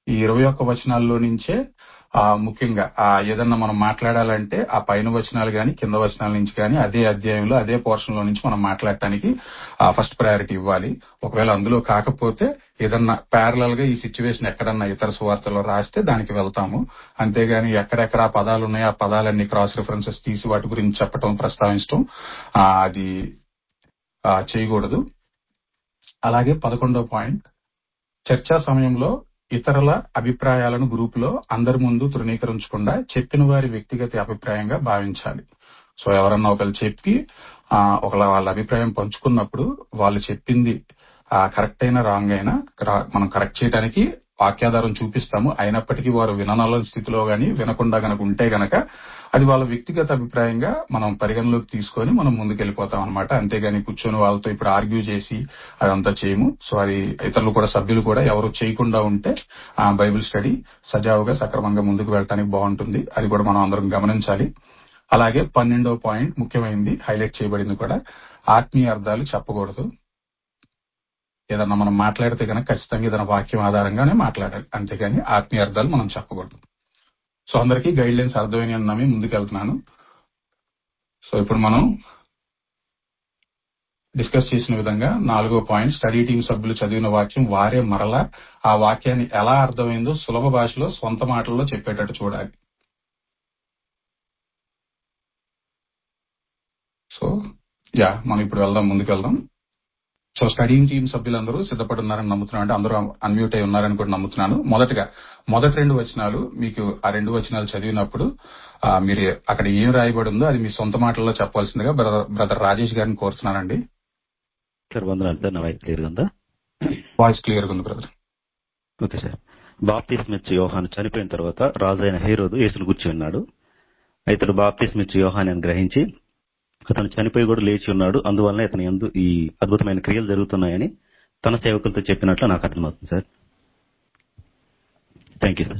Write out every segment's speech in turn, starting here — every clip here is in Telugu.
ఈ ఇరవై ఒక్క వచనాల్లో నుంచే ఆ ముఖ్యంగా ఆ ఏదన్నా మనం మాట్లాడాలంటే ఆ పైన వచనాలు గాని కింద వచనాల నుంచి కానీ అదే అధ్యాయంలో అదే పోర్షన్ లో నుంచి మనం మాట్లాడటానికి ఫస్ట్ ప్రయారిటీ ఇవ్వాలి ఒకవేళ అందులో కాకపోతే ఏదన్నా ప్యారలల్ గా ఈ సిచ్యువేషన్ ఎక్కడన్నా ఇతర సువార్తలో రాస్తే దానికి వెళ్తాము అంతేగాని ఎక్కడెక్కడ ఆ పదాలు ఉన్నాయో ఆ పదాలన్నీ క్రాస్ రిఫరెన్సెస్ తీసి వాటి గురించి చెప్పటం ప్రస్తావించడం ఆ, అది ఆ, చేయకూడదు అలాగే పదకొండో పాయింట్ చర్చా సమయంలో ఇతరుల అభిప్రాయాలను గ్రూప్ లో అందరి ముందు తృణీకరించకుండా చెప్పిన వారి వ్యక్తిగత అభిప్రాయంగా భావించాలి సో ఎవరన్నా ఒకరు చెప్పి ఆ, ఒకళ్ళ వాళ్ళ అభిప్రాయం పంచుకున్నప్పుడు వాళ్ళు చెప్పింది కరెక్ట్ అయినా రాంగ్ అయినా రా- మనం కరెక్ట్ చేయడానికి వాక్యాధారం చూపిస్తాము అయినప్పటికీ వారు విననాల స్థితిలో గాని వినకుండా గనక ఉంటే గనక అది వాళ్ళ వ్యక్తిగత అభిప్రాయంగా మనం పరిగణలోకి తీసుకొని మనం ముందుకెళ్ళిపోతాం అనమాట అంతేగాని కూర్చొని వాళ్ళతో ఇప్పుడు ఆర్గ్యూ చేసి అదంతా చేయము సో అది ఇతరులు కూడా సభ్యులు కూడా ఎవరు చేయకుండా ఉంటే ఆ బైబిల్ స్టడీ సజావుగా సక్రమంగా ముందుకు వెళ్ళటానికి బాగుంటుంది అది కూడా మనం అందరం గమనించాలి అలాగే పన్నెండో పాయింట్ ముఖ్యమైనది హైలైట్ చేయబడింది కూడా ఆత్మీయ అర్థాలు చెప్పకూడదు ఏదన్నా మనం మాట్లాడితే కనుక ఖచ్చితంగా ఏదైనా వాక్యం ఆధారంగానే మాట్లాడాలి అంతేగాని ఆత్మీయ అర్థాలు మనం చెప్పకూడదు సో అందరికీ గైడ్ లైన్స్ అర్థమైనవి నమ్మి ముందుకెళ్తున్నాను సో ఇప్పుడు మనం డిస్కస్ చేసిన విధంగా నాలుగో పాయింట్ స్టడీ టీం సభ్యులు చదివిన వాక్యం వారే మరలా ఆ వాక్యాన్ని ఎలా అర్థమైందో సులభ భాషలో సొంత మాటల్లో చెప్పేటట్టు చూడాలి సో యా మనం ఇప్పుడు వెళ్దాం ముందుకు వెళ్దాం సో స్టడీయింగ్ టీం సభ్యులందరూ సిద్ధపడి ఉన్నారని నమ్ముతున్నాను అంటే అందరూ అన్మ్యూట్ అయి ఉన్నారని కూడా నమ్ముతున్నాను మొదటగా మొదటి రెండు వచనాలు మీకు ఆ రెండు వచనాలు చదివినప్పుడు ఆ, మీరు అక్కడ ఏం రాయబడి ఉందో అది మీ సొంత మాటల్లో చెప్పాల్సిందిగా బ్రదర్ బ్రదర్ రాజేష్ గారిని కోరుతున్నానండి సార్ వందనాలు సార్ నా వాయిస్ క్లియర్గా ఉందా వాయిస్ క్లియర్ గా ఉంది బ్రదర్ ఓకే సార్ బాప్తిస్మిచ్ యోహాను చనిపోయిన తర్వాత రాజైన హేరోదు యేసును గుర్చి ఉన్నాడు ఇతడు బాప్తిస్మిచ్ యోహాన్ అని గ్రహించి అతను చనిపోయి కూడా లేచి ఉన్నాడు అందువలన ఇతని యందు ఈ అద్భుతమైన క్రియలు జరుగుతున్నాయని తన సేవకులతో చెప్పినట్లు నాకు అర్థమవుతుంది sir thank you sir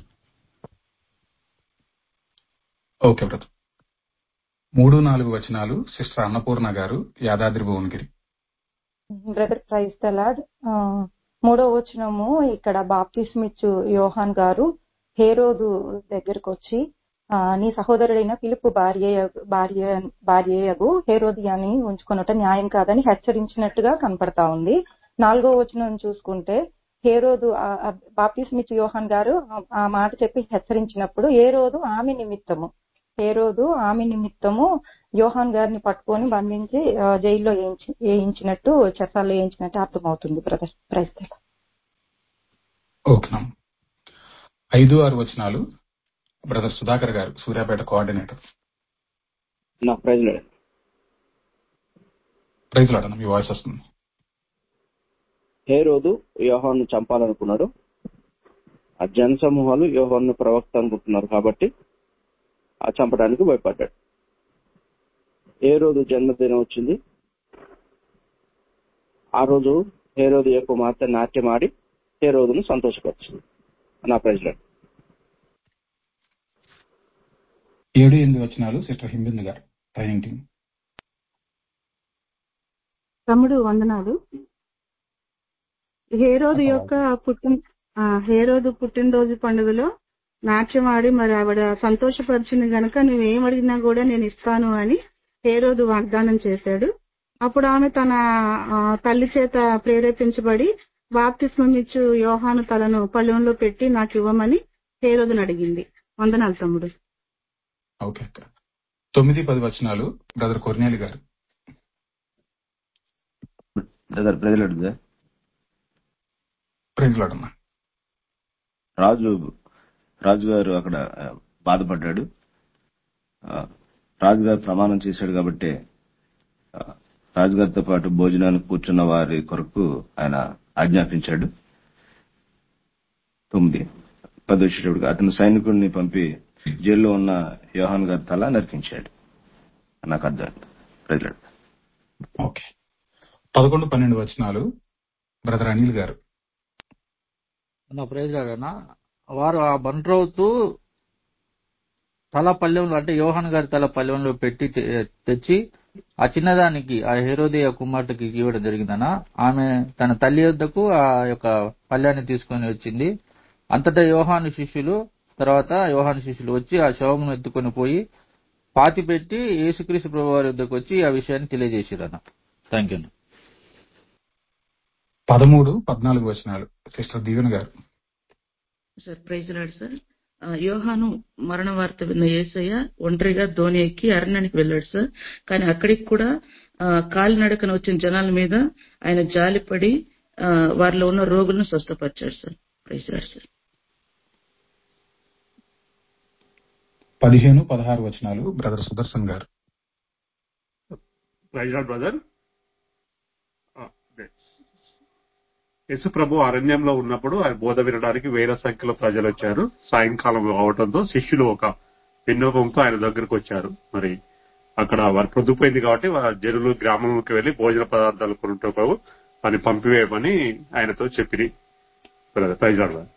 okay brother మూడు నాలుగు వచనాలు సిస్టర్ అన్నపూర్ణ గారు Yadadri Bhuvanagiri brother praise the Lord మూడో వచనము ఇక్కడ బాప్తిస్మిచ్చు యోహాన్ గారు హేరోదు దగ్గరకు వచ్చి ఆ, నీ సహోదరుడైన పిలుపు భార్య భార్య భార్యయగు హేరోదియాని ఉంచుకొనుట న్యాయం కాదని హెచ్చరించినట్టుగా కనపడతా ఉంది నాలుగో వచనం చూసుకుంటే హేరోదు ఆ- ఆ బాప్తిస్మిచ్చు యోహాన్ గారు ఆ- ఆ మాట చెప్పి హెచ్చరించినప్పుడు ఏ రోజు ఆమె నిమిత్తము ఏ రోజు ఆమె నిమిత్తము యోహాన్ గారిని పట్టుకొని బంధించి ఆ, జైల్లో వేయించి- వేయించినట్టు చెరసాల్లో వేయించినట్టు అర్థమవుతుంది బ్రదర్ ప్రైజ్ ఓకే ఐదు ఆరు వచనాలు బ్రదర్ సుధాకర్ గారు సూర్యాపేట కోఆర్డినేటర్ నా ప్రజలు ప్రైజ్ లాడన్న మీ వాయిస్ వస్తుంది హే రోజు యోహాను చంపాలనుకున్నాడు ఆ జన సమూహాలు యోహాను ప్రవక్త అనుకుంటున్నారు కాబట్టి ఆ చంపడానికి భయపడ్డాడు ఏ రోజు జన్మదినం వచ్చింది ఆ రోజు హే రోజు యొక్క కుమార్తె నాట్యం ఆడి హే రోజును సంతోషపరిచింది నా ప్రజలు ఏడు ఎనిమిది వచనాలు సిస్టర్ హింబింద్ గారు ట్రైనింగ్ టీం తమ్ముడు వందనాలు హేరోదు యొక్క పుట్టిన ఆ, హేరోదు పుట్టినరోజు పండుగలో నాట్యం ఆడి మరి ఆవిడ సంతోషపరిచింది గనక నువ్వేం అడిగినా కూడా నేను ఇస్తాను అని హేరోదు వాగ్దానం చేశాడు అప్పుడు ఆమె తన ఆ, తల్లి చేత ప్రేరేపించబడి బాప్తిస్మం ఇచ్చు యోహాను తలను పళ్ళెంలో పెట్టి నాకు ఇవ్వమని హేరోదును అడిగింది వందనాలు తమ్ముడు ఓకే అక్క తొమ్మిది పది వచనాలు బ్రదర్ కొర్నేలి గారు బ్రదర్ ప్రజలు సార్ ప్రైజ్ లాడన్న రాజు రాజుగారు అక్కడ ఆ, బాధపడ్డాడు ఆ, రాజుగారు ప్రమాణం చేశాడు కాబట్టి ఆ, రాజుగారితో పాటు భోజనానికి కూర్చున్న వారి కొరకు ఆయన ఆజ్ఞాపించాడు తొమ్మిది పది వచ్చేటప్పుడు అతను సైనికుడిని పంపి జైల్లో ఉన్న యోహాన్ గారి తల నరికించాడు నాకు అర్థం ప్రజలు ఓకే పదకొండు పన్నెండు వచనాలు బ్రదర్ అనిల్ గారు నా ప్రయోజన వారు ఆ బంట్రోతు తల పల్లెంలో అంటే యోహాన్ గారి తల పల్లెంలో పెట్టి తె- తెచ్చి ఆ చిన్నదానికి ఆ హెరోదియ కుమార్తెకి ఇవ్వడం జరిగిందన ఆమె తన తల్లి వద్దకు ఆ యొక్క పళ్ళ్యాన్ని తీసుకొని వచ్చింది అంతటా యోహాను శిష్యులు తర్వాత యోహాను శిష్యులు వచ్చి ఆ శవమును ఎత్తుకొని పోయి పాతి పెట్టి యేసుక్రీస్తు ప్రభు వారి వద్దకు వచ్చి ఆ విషయాన్ని తెలియజేసిరన్న థ్యాంక్ యూ పదమూడు పద్నాలుగు వచనాలు సిస్టర్ దీవెన గారు సార్ ప్రైజ్ లాడ్ సార్ ఆ, యోహాను మరణ వార్త విన్న యేసయ్య ఒంటరిగా ధోని ఎక్కి అరణ్యానికి వెళ్ళాడు సార్ కానీ అక్కడికి కూడా ఆ, కాలినడకన వచ్చిన జనాల మీద ఆయన జాలిపడి ఆ, వారిలో ఉన్న రోగులను స్వస్థపరిచాడు సార్ ప్రైజ్ లాడ్ సార్ పదిహేను పదహారు వచనాలు బ్రదర్ సుదర్శన్ గారు ప్రైజ్ బ్రదర్ యేసు ప్రభు అరణ్యంలో ఉన్నప్పుడు ఆయన బోధ వినడానికి వేల సంఖ్యలో ప్రజలు వచ్చారు సాయంకాలం అవడంతో శిష్యులు ఒక విన్నోపంతో ఆయన దగ్గరకు వచ్చారు మరి అక్కడ వారు పొద్దుపోయింది కాబట్టి వారు జనులు గ్రామంలోకి వెళ్లి భోజన పదార్థాలు కొనుటకు అని పంపివేయమని ఆయనతో చెప్పిరి బ్రదర్ ప్రైజ్ బ్రదర్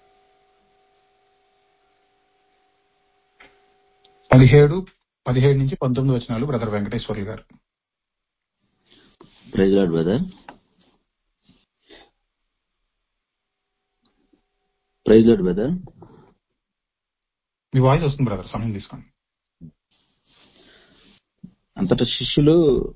పదిహేడు పదిహేడు నుంచి పంతొమ్మిది వచనాలు బ్రదర్ వెంకటేశ్వర్లు గారు praise Lord brother praise Lord brother మీ వాయిస్ వస్తుంది బ్రదర్ సమయం తీసుకోండి అంతటా శిష్యులు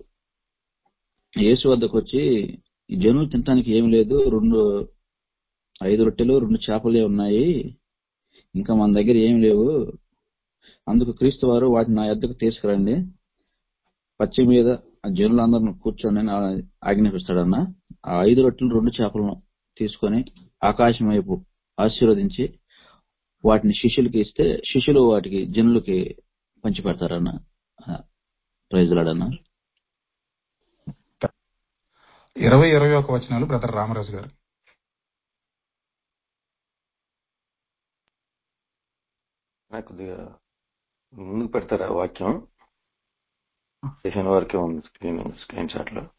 యేసు వద్దకు వచ్చి ఈ జనులు తినడానికి ఏం లేదు రెండు ఐదు రొట్టెలు రెండు చేపలే ఉన్నాయి ఇంకా మన దగ్గర ఏం లేవు అందుకు క్రీస్తు వారు వాటిని నా యొద్దకు తీసుకురండి పచ్చి మీద ఆ జనులందరిని కూర్చొని అని ఆజ్ఞాపిస్తాడన్న ఆ ఐదు రొట్టెలు రెండు చేపలను తీసుకొని ఆకాశం వైపు ఆశీర్వదించి వాటిని శిష్యులకి ఇస్తే శిష్యులు వాటికి జనులకి పంచిపెడతారన్న ప్రైజ్లాడన్న ఇరవై ఇరవై ఒక వచనాలు బ్రదర్ రామరాజు గారు నాకు కొద్దిగా ముందుకు పెడతారా వాక్యం స్టేషన్ వరకే ఉంది స్క్రీన్ స్క్రీన్ షాట్ లో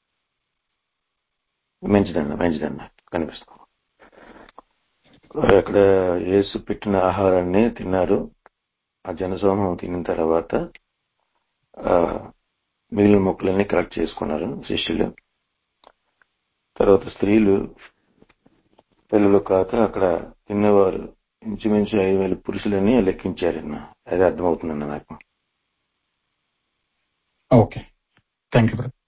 మంచిదన్న మంచిదన్న కనిపిస్తుంది అక్కడ యేసు పెట్టిన ఆహారాన్ని తిన్నారు ఆ జనసమూహం తిన్న తర్వాత ఆ, మిగిలిన మొక్కలన్నీ కలెక్ట్ చేసుకున్నారు శిష్యులు తర్వాత స్త్రీలు పిల్లలు కాక అక్కడ తిన్నవారు ఇంచుమించు ఐదు వేల పురుషులని లెక్కించారన్న అది అర్థమవుతుందన్న నాకు ఓకే థ్యాంక్ యూ బ్రదర్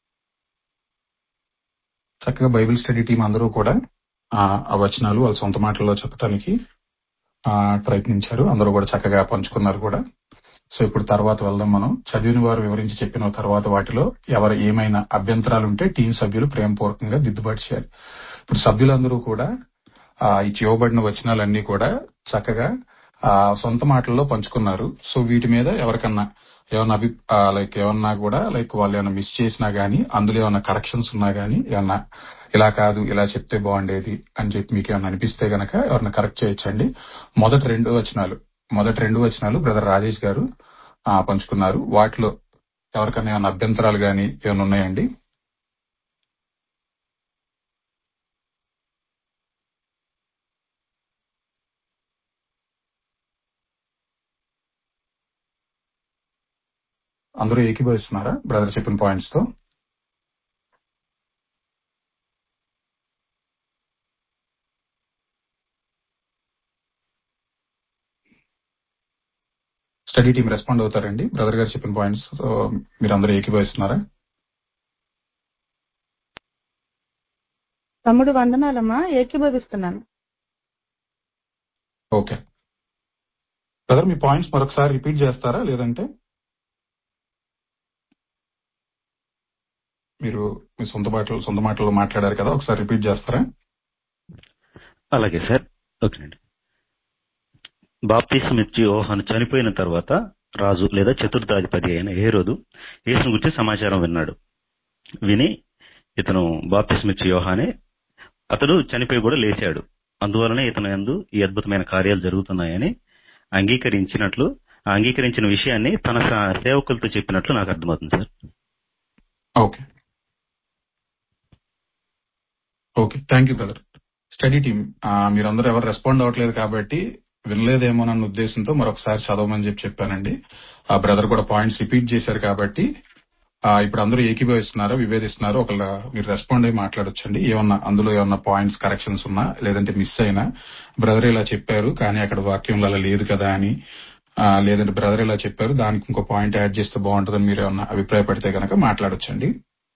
చక్కగా బైబిల్ స్టడీ టీం అందరూ కూడా ఆ ఆ వచనాలు వాళ్ళ సొంత మాటల్లో చెప్పడానికి ఆ, ప్రయత్నించారు అందరూ కూడా చక్కగా పంచుకున్నారు కూడా సో ఇప్పుడు తర్వాత వెళ్దాం మనం చదివిన వారు వివరించి చెప్పిన తర్వాత వాటిలో ఎవరు ఏమైనా అభ్యంతరాలు ఉంటే టీం సభ్యులు ప్రేమపూర్వకంగా దిద్దుబాటు చేయాలి ఇప్పుడు సభ్యులందరూ కూడా ఆ ఈ ఇవ్వబడిన వచనాలన్నీ కూడా చక్కగా ఆ సొంత మాటల్లో పంచుకున్నారు సో వీటి మీద ఎవరికన్నా ఏమన్నా అభి లైక్ ఏమన్నా కూడా లైక్ వాళ్ళు ఏమన్నా మిస్ చేసినా గానీ అందులో ఏమన్నా కరెక్షన్స్ ఉన్నా గానీ ఏమన్నా ఇలా కాదు ఇలా చెప్తే బాగుండేది అని చెప్పి మీకు ఏమన్నా అనిపిస్తే గనక ఎవరన్నా కరెక్ట్ చేయొచ్చండి మొదటి రెండు వచనాలు మొదటి రెండు వచనాలు బ్రదర్ రాజేష్ గారు ఆ, పంచుకున్నారు వాటిలో ఎవరికైనా ఏమైనా అభ్యంతరాలు గానీ ఏమైనా ఉన్నాయండి అందరూ ఏకీభవిస్తున్నారా బ్రదర్ చెప్పిన పాయింట్స్ తో స్టడీ టీం రెస్పాండ్ అవుతారండి బ్రదర్ గారు చెప్పిన పాయింట్స్ మీరు అందరూ ఏకీభవిస్తున్నారా తమ్ముడు వందనాలమ్మా ఏకీభవిస్తున్నాను ఓకే బ్రదర్ మీ పాయింట్స్ మరొకసారి రిపీట్ చేస్తారా లేదంటే మీరు మీ సొంత మాటలు సొంత మాటల్లో మాట్లాడారు కదా ఒకసారి రిపీట్ చేస్తారా అలాగే సార్ ఓకేనండి బాప్తిసం ఇచ్చి యోహాను చనిపోయిన తర్వాత రాజు లేదా చతుర్థాధిపతి అయిన హేరోదు యేసును గురించి సమాచారం విన్నాడు విని ఇతను బాప్తిసం ఇచ్చి యోహానే అతడు చనిపోయి కూడా లేచాడు అందువలనే ఇతను యందు ఈ అద్భుతమైన కార్యాలు జరుగుతున్నాయని అంగీకరించినట్లు ఆ అంగీకరించిన విషయాన్ని తన సా- సేవకులతో చెప్పినట్లు నాకు అర్థమవుతుంది sir okay okay thank you brother study team మీరందరూ ఎవరు రెస్పాండ్ అవ్వట్లేదు కాబట్టి వినలేదేమోనన్న ఉద్దేశంతో మరొకసారి చదవమని చెప్పి చెప్పానండి ఆ బ్రదర్ కూడా పాయింట్స్ రిపీట్ చేశారు కాబట్టి ఆ, ఇప్పుడు అందరూ ఏకీభవిస్తున్నారా విభేదిస్తున్నారా ఒకళ్ళ మీరు రెస్పాండ్ అయ్యి మాట్లాడొచ్చండి ఏమన్నా అందులో ఏమన్నా పాయింట్స్ కరెక్షన్స్ ఉన్నా లేదంటే మిస్ అయినా బ్రదర్ ఇలా చెప్పారు కానీ అక్కడ వాక్యంలో అలా లేదు కదా అని ఆ, లేదంటే బ్రదర్ ఇలా చెప్పారు దానికి ఇంకో పాయింట్ యాడ్ చేస్తే బాగుంటుందని మీరు ఏమన్నా అభిప్రాయపడితే కనుక మాట్లాడొచ్చండి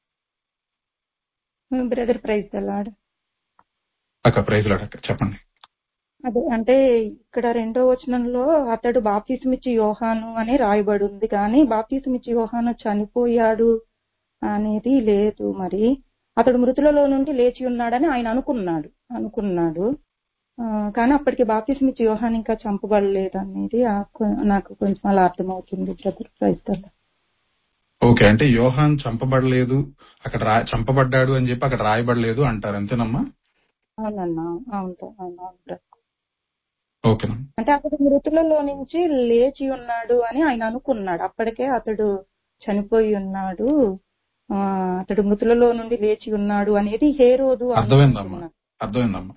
బ్రదర్ ప్రైజ్ దలాడ్ అక్క ప్రైజ్ లాడక్క చెప్పండి అదే అంటే ఇక్కడ రెండో వచనంలో అతడు బాప్తిసమిచ్చి యోహాను అని రాయబడి ఉంది కానీ బాప్తిసమిచ్చి యోహాను చనిపోయాడు అనేది లేదు మరి అతడు మృతులలో నుండి లేచి ఉన్నాడని ఆయన అనుకున్నాడు అనుకున్నాడు ఆ, కానీ అప్పటికి బాప్తిసమిచ్చి యోహాన్ ఇంకా చంపబడలేదు అనేది ఆ కొ- నాకు కొంచెం అలా అర్థమవుతుంది బ్రదర్ క్రైస్తవ ఓకే అంటే యోహాన్ చంపబడలేదు అక్కడ రా చంపబడ్డాడు అని చెప్పి అక్కడ రాయబడలేదు అంటారు అంతేనమ్మా అవునన్నా అవును అవును అవును బ్రదర్ ఓకేనమ్మా అంటే అతడు మృతులలో నుంచి లేచి ఉన్నాడు అని ఆయన అనుకున్నాడు అప్పటికే అతడు చనిపోయి ఉన్నాడు ఆ, అతడు మృతులలో నుండి లేచి ఉన్నాడు అనేది హేరోదు అర్థమైందమ్మా అనుకుంటున్నాడు అర్థమైందమ్మా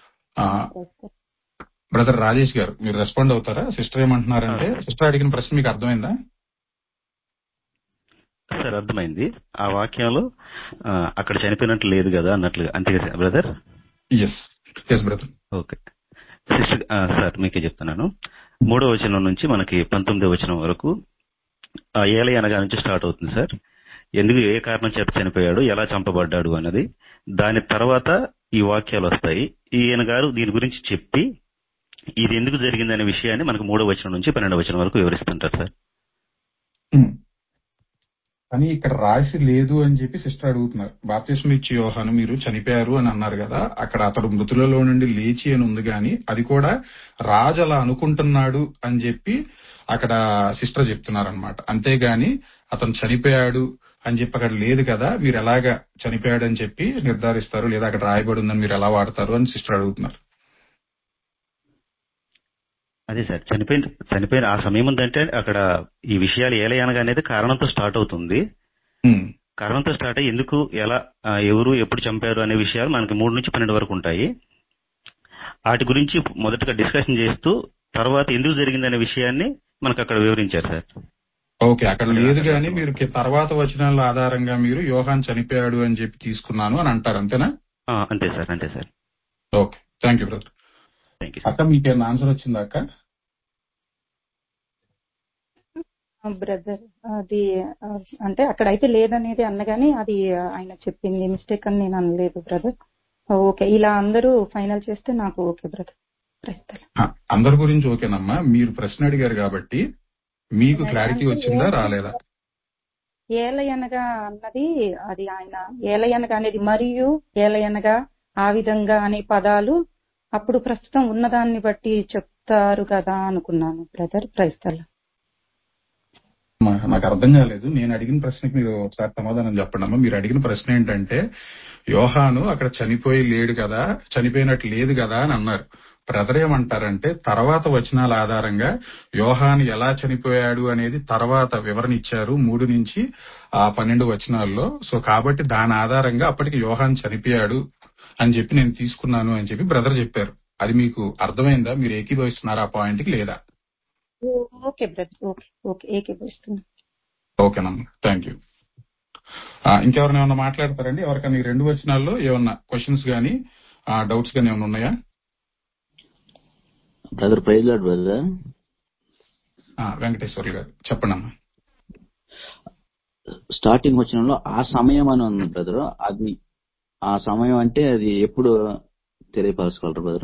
బ్రదర్ రాజేష్ గారు మీరు రెస్పాండ్ అవుతారా సిస్టర్ ఏమంటున్నారంటే సిస్టర్ అడిగిన ప్రశ్న మీకు అర్థమైందా సార్ అర్థమైంది ఆ వాక్యంలో ఆ, అక్కడ చనిపోయినట్లు లేదు కదా అన్నట్లుగా అంతే కదా brother yes yes brother okay sister ఆ, సార్ మీకే చెప్తున్నాను మూడో వచనం నుంచి మనకి పంతొమ్మిదో వచనం వరకు ఆ ఏలై అనగా నుంచి స్టార్ట్ అవుతుంది సార్ ఎందుకు ఏ కారణం చేత చనిపోయాడు ఎలా చంపబడ్డాడు అన్నది దాని తర్వాత ఈ వాక్యాలు వస్తాయి ఈయన గారు దీని గురించి చెప్పి ఇది ఎందుకు జరిగిందనే విషయాన్ని మనకు మూడో వచనం నుంచి పన్నెండో వచనం వరకు వివరిస్తుంటారు సార్ ఉమ్. కానీ ఇక్కడ రాసి లేదు అని చెప్పి సిస్టర్ అడుగుతున్నారు బాప్తిస్మ ఇచ్చి యోహాను మీరు చనిపోయారు అని అన్నారు కదా అక్కడ అతడు మృతులలో నుండి లేచి అని ఉంది కానీ అది కూడా రాజు అలా అనుకుంటున్నాడు అని చెప్పి అక్కడ సిస్టర్ చెప్తున్నారు అనమాట అంతేగాని అతను చనిపోయాడు అని చెప్పి అక్కడ లేదు కదా మీరు ఎలాగా చనిపోయాడు అని చెప్పి నిర్ధారిస్తారు లేదా అక్కడ రాయబడి ఉందని మీరు ఎలా వాడతారు అని సిస్టర్ అడుగుతున్నారు అదే సార్ చనిపోయిన చనిపోయిన ఆ సమయం ఉందంటే అక్కడ ఈ విషయాలు ఏలయనగా అనేది కారణంతో స్టార్ట్ అవుతుంది ఉమ్. కారణంతో స్టార్ట్ అయ్యి ఎందుకు ఎలా ఆ, ఎవరు ఎప్పుడు చంపారు అనే విషయాలు మనకి మూడు నుంచి పన్నెండు వరకు ఉంటాయి వాటి గురించి మొదటగా డిస్కషన్ చేస్తూ తర్వాత ఎందుకు జరిగిందనే విషయాన్ని మనకు అక్కడ వివరించారు సార్ ఓకే అక్కడ లేదు కానీ మీరు కి- తర్వాత వచనాల ఆధారంగా మీరు యోహాన్ చనిపోయాడు అని చెప్పి తీసుకున్నాను అని అంటారు అంతేనా ఆ, అంతే సార్ అంతే sir okay thank you brother thank you అక్క మీకేమైనా ఆన్సర్ వచ్చిందా అక్క బ్రదర్ అది ఆ, అంటే అక్కడైతే లేదనేది అన్నగాని అది ఆయన చెప్పింది మిస్టేక్ అని నేను అనలేదు బ్రదర్ ఓకే ఇలా అందరూ ఫైనల్ చేస్తే నాకు ఓకే బ్రదర్ ఆ, అందరి గురించి ఓకేనమ్మా మీరు ప్రశ్న అడిగారు కాబట్టి మీకు క్లారిటీ వచ్చిందా రాలేదా ఏలయనగా అన్నది అది ఆయన ఏలయనగా అనేది మరియు ఏలయనగా ఆ విధంగా అనే పదాలు అప్పుడు ప్రస్తుతం ఉన్నదాన్ని బట్టి చెప్తారు కదా అనుకున్నాను బ్రదర్ క్రైస్తల అమ్మా, నాకు అర్థం కాలేదు నేను అడిగిన ప్రశ్నకి మీరు ఒకసారి సమాధానం చెప్పండి అమ్మా మీరు అడిగిన ప్రశ్న ఏంటంటే యోహాను అక్కడ చనిపోయి లేడు కదా చనిపోయినట్టు లేదు కదా అని అన్నారు బ్రదర్ ఏమంటారంటే తర్వాత వచనాల ఆధారంగా యోహాను ఎలా చనిపోయాడు అనేది తర్వాత వివరణ ఇచ్చారు మూడు నుంచి ఆ పన్నెండు వచనాల్లో సో కాబట్టి దాని ఆధారంగా అప్పటికి యోహాన్ చనిపోయాడు అని చెప్పి నేను తీసుకున్నాను అని చెప్పి బ్రదర్ చెప్పారు అది మీకు అర్థమైందా మీరు ఏకీభవిస్తున్నారా ఆ పాయింట్ కి లేదా ఓకే బ్రదర్ ఓకే ఓకే ఏకీభవిస్తున్నా ఓకేనమ్మా థ్యాంక్ యూ ఇంకెవరైనా ఏమన్నా మాట్లాడతారండి ఎవరికైనా ఈ రెండు వచనాల్లో ఏమన్నా క్వశ్చన్స్ గానీ డౌట్స్ గానీ ఏమైనా ఉన్నాయా బ్రదర్ ప్రైజ్ లాడ్ బ్రదర్ ఆ, వెంకటేశ్వర్లు గారు చెప్పండి అమ్మా స్టార్టింగ్ వచ్చినంలో ఆ సమయం అని ఉంది బ్రదర్ అది ఆ సమయం అంటే అది ఎప్పుడు తెలియపరచగలరు బ్రదర్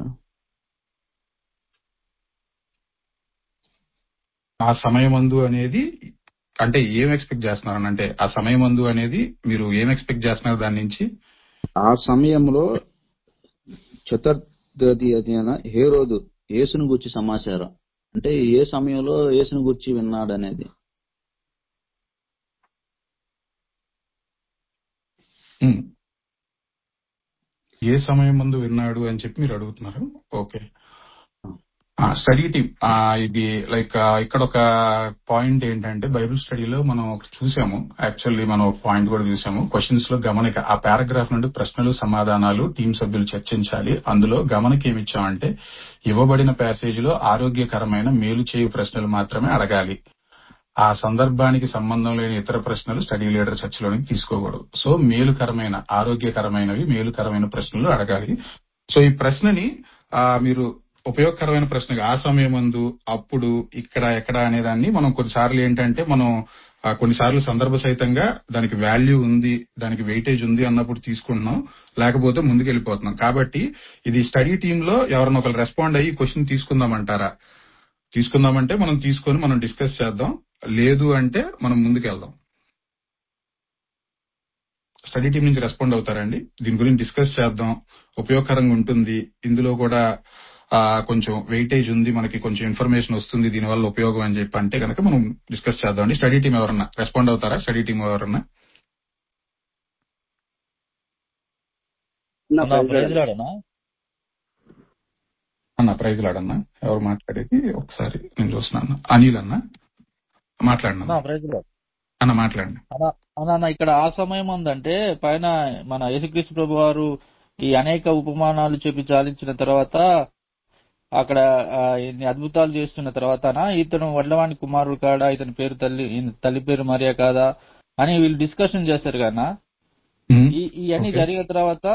ఆ సమయమందు అనేది అంటే ఏం ఎక్స్పెక్ట్ చేస్తున్నారు అంటే ఆ సమయమందు అనేది మీరు ఏం ఎక్స్పెక్ట్ చేస్తున్నారు దాని నుంచి ఆ సమయంలో చతుర్థి అధిన హేరోదు యేసును గురించి సమాచారం అంటే ఏ సమయంలో యేసును గురించి విన్నాడు అనేది ఉమ్. ఏ సమయం ముందు విన్నాడు అని చెప్పి మీరు అడుగుతున్నారు ఓకే స్టడీ టీమ్ ఇది లైక్ ఇక్కడ ఒక పాయింట్ ఏంటంటే బైబిల్ స్టడీలో మనం ఒకటి చూసాము యాక్చువల్లీ మనం ఒక పాయింట్ కూడా చూసాము క్వశ్చన్స్ లో గమనిక ఆ పారాగ్రాఫ్ నుండి ప్రశ్నలు సమాధానాలు టీం సభ్యులు చర్చించాలి అందులో గమనిక ఏమి ఇచ్చామంటే ఇవ్వబడిన ప్యాసేజ్ లో ఆరోగ్యకరమైన మేలు చేయు ప్రశ్నలు మాత్రమే అడగాలి ఆ సందర్భానికి సంబంధం లేని ఇతర ప్రశ్నలు స్టడీ లీడర్ చర్చలోనికి తీసుకోకూడదు సో మేలుకరమైన ఆరోగ్యకరమైనవి మేలుకరమైన ప్రశ్నలు అడగాలి సో ఈ ప్రశ్నని ఆ, మీరు ఉపయోగకరమైన ప్రశ్నగా ఆ సమయం ముందు అప్పుడు ఇక్కడ ఎక్కడ అనే దాన్ని మనం కొన్నిసార్లు ఏంటంటే మనం ఆ, కొన్నిసార్లు సందర్భ సహితంగా దానికి వాల్యూ ఉంది దానికి వెయిటేజ్ ఉంది అన్నప్పుడు తీసుకుంటున్నాం లేకపోతే ముందుకు వెళ్ళిపోతున్నాం కాబట్టి ఇది స్టడీ టీమ్ లో ఎవరైనా ఒకరు రెస్పాండ్ అయ్యి క్వశ్చన్ తీసుకుందామంటారా తీసుకుందామంటే మనం తీసుకొని మనం డిస్కస్ చేద్దాం లేదు అంటే మనం ముందుకు వెళ్దాం స్టడీ టీం నుంచి రెస్పాండ్ అవుతారండి దీని గురించి డిస్కస్ చేద్దాం ఉపయోగకరంగా ఉంటుంది ఇందులో కూడా ఆ, కొంచెం వెయిటేజ్ ఉంది మనకి కొంచెం ఇన్ఫర్మేషన్ వస్తుంది దీనివల్ల ఉపయోగం అని చెప్పి అంటే కనుక మనం డిస్కస్ చేద్దాం అండి స్టడీ టీం ఎవరన్నా రెస్పాండ్ అవుతారా స్టడీ టీం ఎవరన్నా నా అన్న ప్రైజ్ ప్రైజ్ రాడు. లాడనా అన్న ప్రైజ్ లాడన్నా ఎవరు మాట్లాడేది ఒకసారి నేను చూస్తున్నాను అనిల్ అన్న మాట్లాడినా అన్న ప్రైజ్ లాడ్ అన్న మాట్లాడండి అన్న అన్న అన్న ఇక్కడ ఆ సమయం ఉందంటే పైన మన యేసుక్రీస్తు ప్రభు వారు ఈ అనేక ఉపమానాలు చెప్పి చాలించిన తర్వాత అక్కడ ఆ, ఇన్ని అద్భుతాలు చేస్తున్న తర్వాతనా ఇతను వడ్లవాణి కుమారుడు కాడా ఇతని పేరు తల్లి ఈయన తల్లి పేరు మరియా కాదా అని వీళ్ళు డిస్కషన్ చేస్తారు కన్నా ఉమ్, ఈ ఇవన్నీ ఓకే. జరిగిన తర్వాత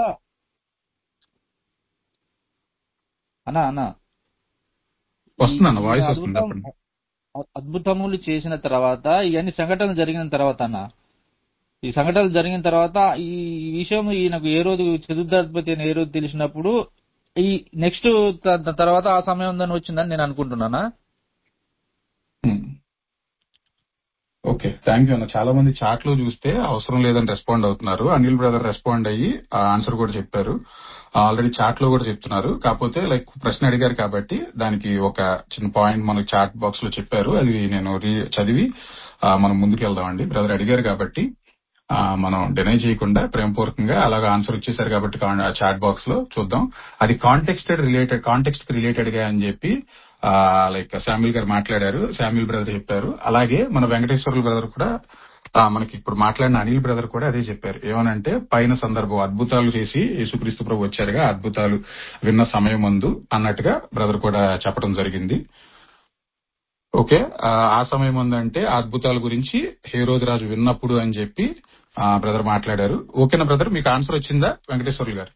అన్న అన్న ఈ వస్తుందన్న ఈయన వాయిస్ వస్తుంది అద్భుతం చెప్పండి అద్భుతములు చేసిన తర్వాత ఇవన్నీ సంఘటనలు జరిగిన తర్వాత అన్న ఈ సంఘటనలు జరిగిన తర్వాత ఈ ఈ విషయం ఈయనకు ఏ రోజు చతుర్థాధిపతి అని ఏ రోజు తెలిసినప్పుడు ఈ నెక్స్ట్ తర్వాత ఆ సమయం ఉందని వచ్చిందని నేను అనుకుంటున్నానా ఉమ్. ఓకే థ్యాంక్ యూ అన్న చాలా మంది చాట్ లో చూస్తే అవసరం లేదని రెస్పాండ్ అవుతున్నారు అనిల్ బ్రదర్ రెస్పాండ్ అయ్యి ఆ ఆన్సర్ కూడా చెప్పారు ఆల్రెడీ చాట్ లో కూడా చెప్తున్నారు కాకపోతే లైక్ ప్రశ్న అడిగారు కాబట్టి దానికి ఒక చిన్న పాయింట్ మనకు చాట్ బాక్స్ లో చెప్పారు అది నేను రీ- చదివి ఆ, మనం ముందుకు వెళ్దామండి బ్రదర్ అడిగారు కాబట్టి ఆ, మనం డినై చేయకుండా ప్రేమపూర్వకంగా అలాగా ఆన్సర్ ఇచ్చేసారు కాబట్టి చాట్ బాక్స్ లో చూద్దాం అది కాంటెక్స్టెడ్ రిలేటెడ్ కాంటెక్స్ట్ రిలేటెడ్ గా అని చెప్పి లైక్ శామ్యుల్ గారు మాట్లాడారు శామ్యుల్ బ్రదర్ చెప్పారు అలాగే మన వెంకటేశ్వర్ల బ్రదర్ కూడా ఆ, మనకి ఇప్పుడు మాట్లాడిన అనిల్ బ్రదర్ కూడా అదే చెప్పారు ఏమనంటే పైన సందర్భం అద్భుతాలు చేసి యేసుక్రీస్తు ప్రభు వచ్చారుగా అద్భుతాలు విన్న సమయం ముందు అన్నట్టుగా బ్రదర్ కూడా చెప్పడం జరిగింది ఓకే ఆ ఆ సమయం ఉందంటే ఆ అద్భుతాల గురించి హేరోజ్ రాజు విన్నప్పుడు అని చెప్పి బ్రదర్ మాట్లాడారు ఓకేనా బ్రదర్ మీకు ఆన్సర్ వచ్చిందా వెంకటేశ్వర్లు గారు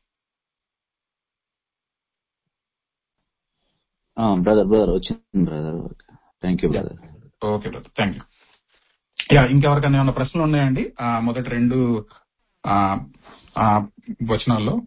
బ్రదర్ బ్రదర్ వచ్చింది brother thank you brother okay brother thank you yeah ఇంకెవరికైనా ఏమైనా ప్రశ్నలు ఉన్నాయండి ఆ, మొదటి రెండు ఆ, ఆ, వచనాల్లో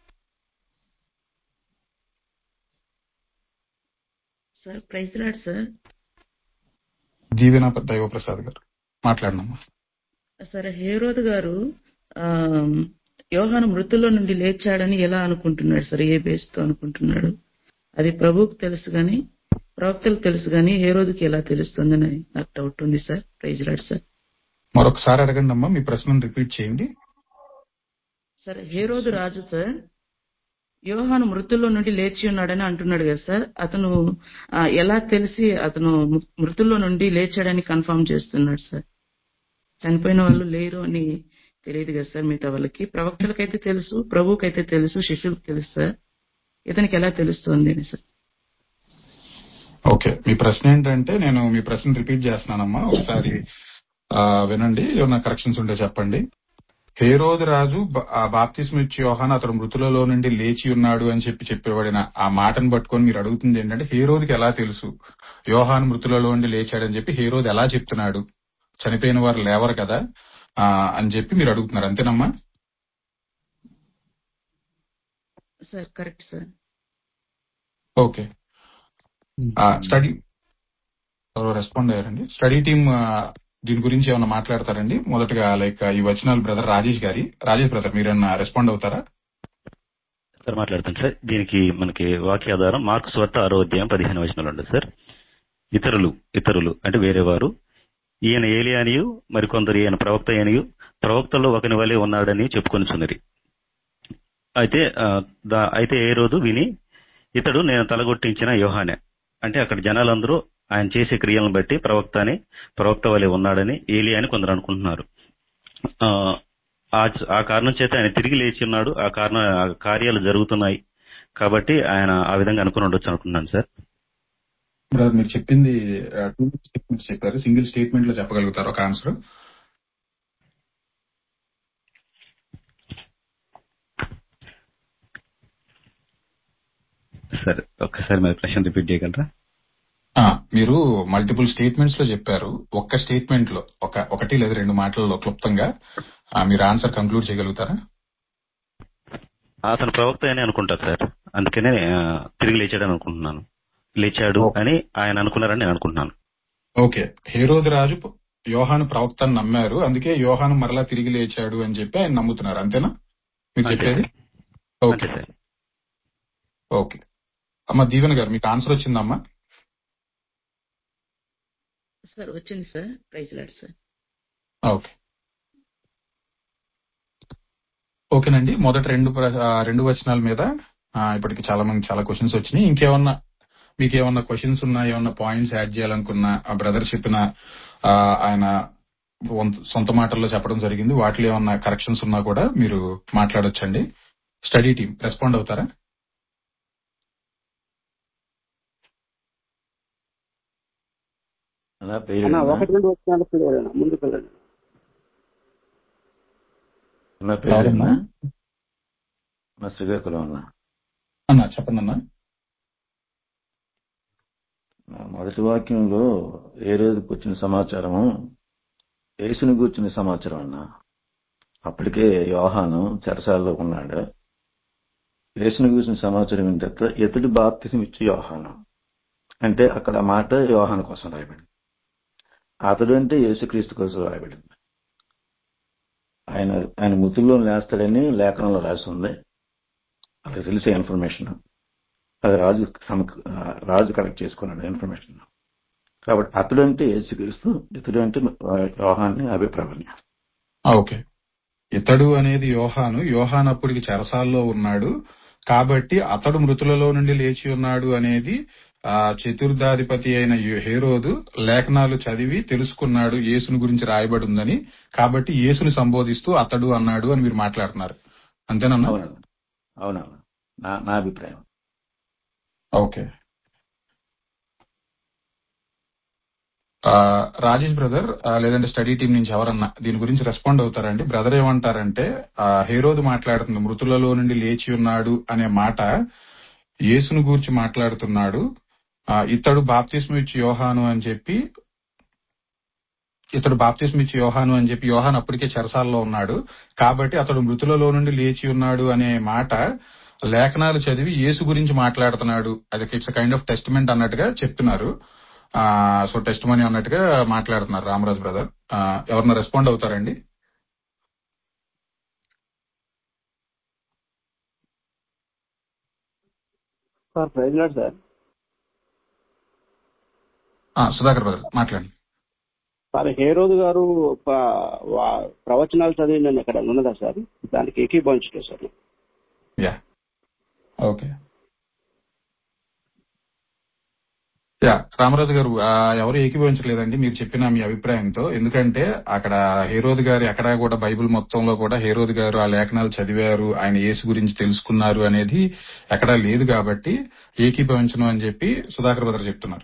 sir praise Lord sir Deevena Daivaprasad గారు మాట్లాడినమ్మా సరే హేరోద్ గారు ఆ, యోహాను మృతుల్లో నుండి లేచాడని ఎలా అనుకుంటున్నాడు సార్ ఏ బేస్ తో అనుకుంటున్నాడు అది ప్రభువుకు తెలుసు గాని ప్రవక్తలకు తెలుసు గాని హేరోదుకి ఎలా తెలుస్తుందని నాకు డౌట్ ఉంది సార్ ప్రైజ్ రాడ్ సార్ మరొకసారి అడగండి అమ్మా మీ ప్రశ్నను రిపీట్ చేయండి సరే హేరోదు రాజు సార్ యోహాను మృతుల్లో నుండి లేచి ఉన్నాడని అంటున్నాడు కదా సార్ అతను ఆ, ఎలా తెలిసి అతను మృ- మృతుల్లో నుండి లేచాడని కన్ఫర్మ్ చేస్తున్నాడు సార్ చనిపోయిన వాళ్ళు లేరు అని తెలియదు కదా సార్ మిగతా వాళ్ళకి ప్రవక్తలకైతే తెలుసు ప్రభువుకైతే తెలుసు శిష్యులకు తెలుసు సార్ ఇతనికి ఎలా తెలుస్తుంది అని సార్ ఓకే మీ ప్రశ్న ఏంటంటే నేను మీ ప్రశ్న రిపీట్ చేస్తున్నానమ్మా ఒకసారి ఆ, వినండి ఏమైనా కరెక్షన్స్ ఉంటే చెప్పండి హేరోదు రాజు బ- ఆ బాప్తిస్మ ఇచ్చి యోహాన్ అతడు మృతులలో నుండి లేచి ఉన్నాడు అని చెప్పి చెప్పబడిన ఆ మాటను పట్టుకొని మీరు అడుగుతుంది ఏంటంటే హేరోదుకి ఎలా తెలుసు యోహాన్ మృతులలో నుండి లేచాడని చెప్పి హేరోదు ఎలా చెప్తున్నాడు చనిపోయిన వారు లేవరు కదా ఆ, అని చెప్పి మీరు అడుగుతున్నారు అంతేనమ్మా sir correct sir okay study ఎవరో రెస్పాండ్ అయ్యారండి స్టడీ టీమ్ దీని గురించి ఏమైనా మాట్లాడతారండి మొదటగా లైక్ ఈ వచనాలు బ్రదర్ రాజేష్ గారి రాజేష్ బ్రదర్ మీరేమన్నా రెస్పాండ్ అవుతారా సార్ మాట్లాడతాను సార్ దీనికి మనకి వాక్యాధారం మార్క్స్ వార్త ఆరో అధ్యాయం పదిహేను వచనాలు ఉంటుంది సార్ ఇతరులు ఇతరులు అంటే వేరే వారు ఈయన ఏలియానియు మరికొందరు ఈయన ప్రవక్త అయినయు ప్రవక్తల్లో ఒకని వలె ఉన్నాడని చెప్పుకొనిచున్నది అయితే ఆ, దా- అయితే ఏ రోజు విని ఇతడు నేను తలగొట్టించిన యోహానే అంటే అక్కడ జనాలందరూ ఆయన చేసే క్రియలను బట్టి ప్రవక్త అని ప్రవక్త వలె ఉన్నాడని ఏలియా అని కొందరు అనుకుంటున్నారు ఆ, ఆ ఆ కారణం చేత ఆయన తిరిగి లేచి ఉన్నాడు ఆ కారణం ఆ కార్యాలు జరుగుతున్నాయి కాబట్టి ఆయన ఆ విధంగా అనుకుని ఉండొచ్చు అనుకున్నాను సార్ బ్రదర్ మీరు చెప్పింది టూ స్టేట్మెంట్స్ చెప్పారు సింగిల్ స్టేట్మెంట్ లో చెప్పగలుగుతారు ఒక ఆన్సర్ సరే ఒక్కసారి మరి ప్రశ్న రిపీట్ చేయగలరా ఆ, మీరు మల్టిపుల్ స్టేట్మెంట్స్ లో చెప్పారు ఒక్క స్టేట్మెంట్ లో ఒక ఒకటి లేదా రెండు మాటలలో క్లుప్తంగా ఆ, మీరు ఆన్సర్ కంక్లూడ్ చేయగలుగుతారా అతను ప్రవక్త అని అనుకుంటారు సార్ అందుకనే ఆ, తిరిగి లేచాడని అనుకుంటున్నాను లేచాడు ఓకే అని ఆయన అనుకున్నారని నేను అనుకుంటున్నాను ఓకే హేరోదు రాజు యోహాను ప్రవక్తను నమ్మారు అందుకే యోహాను మరలా తిరిగి లేచాడు అని చెప్పి ఆయన నమ్ముతున్నారు అంతేనా మీరు అంతే చెప్పేది సార్ ఓకే అంతే సార్ ఓకే అమ్మ దీవెన గారు మీకు ఆన్సర్ వచ్చిందమ్మా సార్ వచ్చింది sir praise Lord sir okay ఓకేనండి మొదటి రెండు ప్ర- ఆ, రెండు వచనాల మీద ఆ, ఇప్పటికి చాలా మంది చాలా క్వశ్చన్స్ వచ్చినాయి ఇంకేమన్నా మీకు ఏమన్నా క్వశ్చన్స్ ఉన్నా ఏమన్నా పాయింట్స్ యాడ్ చేయాలనుకున్నా ఆ బ్రదర్ చెప్పిన ఆ, ఆయన వంత- సొంత మాటల్లో చెప్పడం జరిగింది వాటిలో ఏమన్నా కరెక్షన్స్ ఉన్నా కూడా మీరు మాట్లాడొచ్చండి స్టడీ టీం రెస్పాండ్ అవుతారా అన్నా అన్న పేరేనా ఒకటి రెండు వచ్చిన పిల్లలు ముందుకు వెళ్ళండి అన్న ఎవరన్నా పేరేనా మా శ్రీకాకుళం అన్న అన్నా చెప్పండి అన్నా నా మొదటి వాక్యంలో ఏ రోజుకి వచ్చిన సమాచారము యేసుని కూర్చున్న సమాచారం అన్న అప్పటికే యోహాను చెరసాలలో ఉన్నాడు యేసుని కూర్చున్న సమాచారం ఏంటంటే ఎతడి బాప్తిసం ఇచ్చి యోహాను అంటే అక్కడ ఆ మాట యోహాను కోసం రాయబడింది అతడు అంటే యేసుక్రీస్తు కోసం రాయబడింది ఆయన ఆయన మృతుల్లో లేస్తాడని లేఖనంలో రాసి ఉంది అది తెలిసే ఇన్ఫర్మేషన్ అది రాజు సమక- ఆ, రాజు కలెక్ట్ చేసుకున్నాడు ఇన్ఫర్మేషన్ కాబట్టి అతడు అంటే యేసుక్రీస్తు ఇతడు అంటే యోహాన్ని అభిప్రాయం ఆ, ఓకే ఇతడు అనేది యోహాను యోహాను అప్పటికి చెరసాల్లో ఉన్నాడు కాబట్టి అతడు మృతులలో నుండి లేచి ఉన్నాడు అనేది ఆ చతుర్థాధిపతి అయిన యు- హేరోదు లేఖనాలు చదివి తెలుసుకున్నాడు యేసుని గురించి రాయబడి ఉందని కాబట్టి యేసుని సంబోధిస్తూ అతడు అన్నాడు అని మీరు మాట్లాడుతున్నారు అంతేనన్నా అవునన్నా అవునన్నా నా నా అభిప్రాయం ఓకే ఆ, రాజేష్ బ్రదర్ ఆ, లేదంటే స్టడీ టీం నుంచి ఎవరన్నా దీని గురించి రెస్పాండ్ అవుతారండి బ్రదర్ ఏమంటారంటే ఆ, హేరోదు మాట్లాడుతుంది మృతులలో నుండి లేచి ఉన్నాడు అనే మాట యేసును గూర్చి మాట్లాడుతున్నాడు ఆ, ఇతడు బాప్తిస్మ ఇచ్చి యోహాను అని చెప్పి ఇతడు బాప్తిస్మ ఇచ్చి యోహాను అని చెప్పి యోహాను అప్పటికే చెరసాల్లో ఉన్నాడు కాబట్టి అతడు మృతులలో నుండి లేచి ఉన్నాడు అనే మాట లేఖనాలు చదివి యేసు గురించి మాట్లాడుతున్నాడు అది ఇట్స్ కైండ్ ఆఫ్ టెస్ట్మెంట్ అన్నట్టుగా చెప్తున్నారు ఆ సో టెస్ట్ మనీ అన్నట్టుగా మాట్లాడుతున్నారు రామరాజ్ బ్రదర్ ఆ, ఎవరన్నా రెస్పాండ్ అవుతారండి సార్ ప్రైజ్ లాడ్ సార్ ఆ, సుధాకర్ బ్రదర్ మాట్లాడండి సార్ హేరోదు గారు ప- వా- ప్రవచనాలు చదివి నేను ఇక్కడ ఉన్నదా సార్ దానికి ఏకీభవించలేదు sir yeah okay yeah Ramaraju గారు ఆ, ఎవరు ఏకీభవించలేదండి మీరు చెప్పిన మీ అభిప్రాయంతో ఎందుకంటే అక్కడ హేరోద్ గారు ఎక్కడా కూడా బైబిల్ మొత్తంలో కూడా హేరోద్ గారు ఆ లేఖనాలు చదివారు ఆయన యేసు గురించి తెలుసుకున్నారు అనేది ఎక్కడా లేదు కాబట్టి ఏకీభవించను అని చెప్పి సుధాకర్ బ్రదర్ చెప్తున్నారు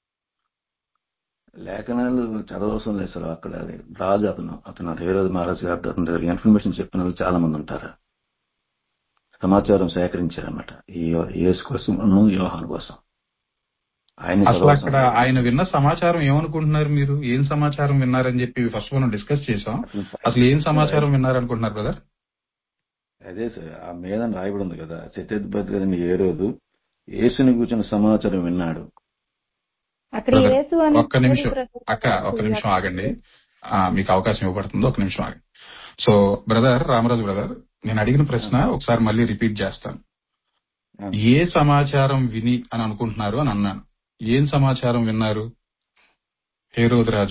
లేఖనాలు చదవవలసిన లేదు సార్ అక్కడ అది రాజు అతను అతను హేరోజు మహారాజు గారు అతని దగ్గర ఇన్ఫర్మేషన్ చెప్పిన వాళ్ళు చాలా మంది ఉంటారు సమాచారం సేకరించారన్నమాట ఈ యేసు కోసం యోహాన్ కోసం ఆయన అసలు అక్కడ ఆయన విన్న సమాచారం ఏమనుకుంటున్నారు మీరు ఏం సమాచారం విన్నారని చెప్పి ఫస్ట్ మనం డిస్కస్ చేసాం అసలు ఏం సమాచారం విన్నారనుకుంటున్నారు బ్రదర్ అదే సార్ ఆ మీద రాయబడి ఉంది కదా చతుర్థి గారిని ఏ రోజు యేసుని కూర్చున్న సమాచారం విన్నాడు అక్కడ బ్రదర్ యేసు అని ఒక్క నిమిషం అక్క ఒక్క నిమిషం ఆగండి ఆ, మీకు అవకాశం ఇవ్వబడుతుంది ఒక నిమిషం ఆగండి సో బ్రదర్ రామరాజు బ్రదర్ నేను అడిగిన ప్రశ్న ఒకసారి మళ్ళీ రిపీట్ చేస్తాను ఏ సమాచారం విని అని అనుకుంటున్నారు అని అన్నాను ఏం సమాచారం విన్నారు హేరోద్ రాజు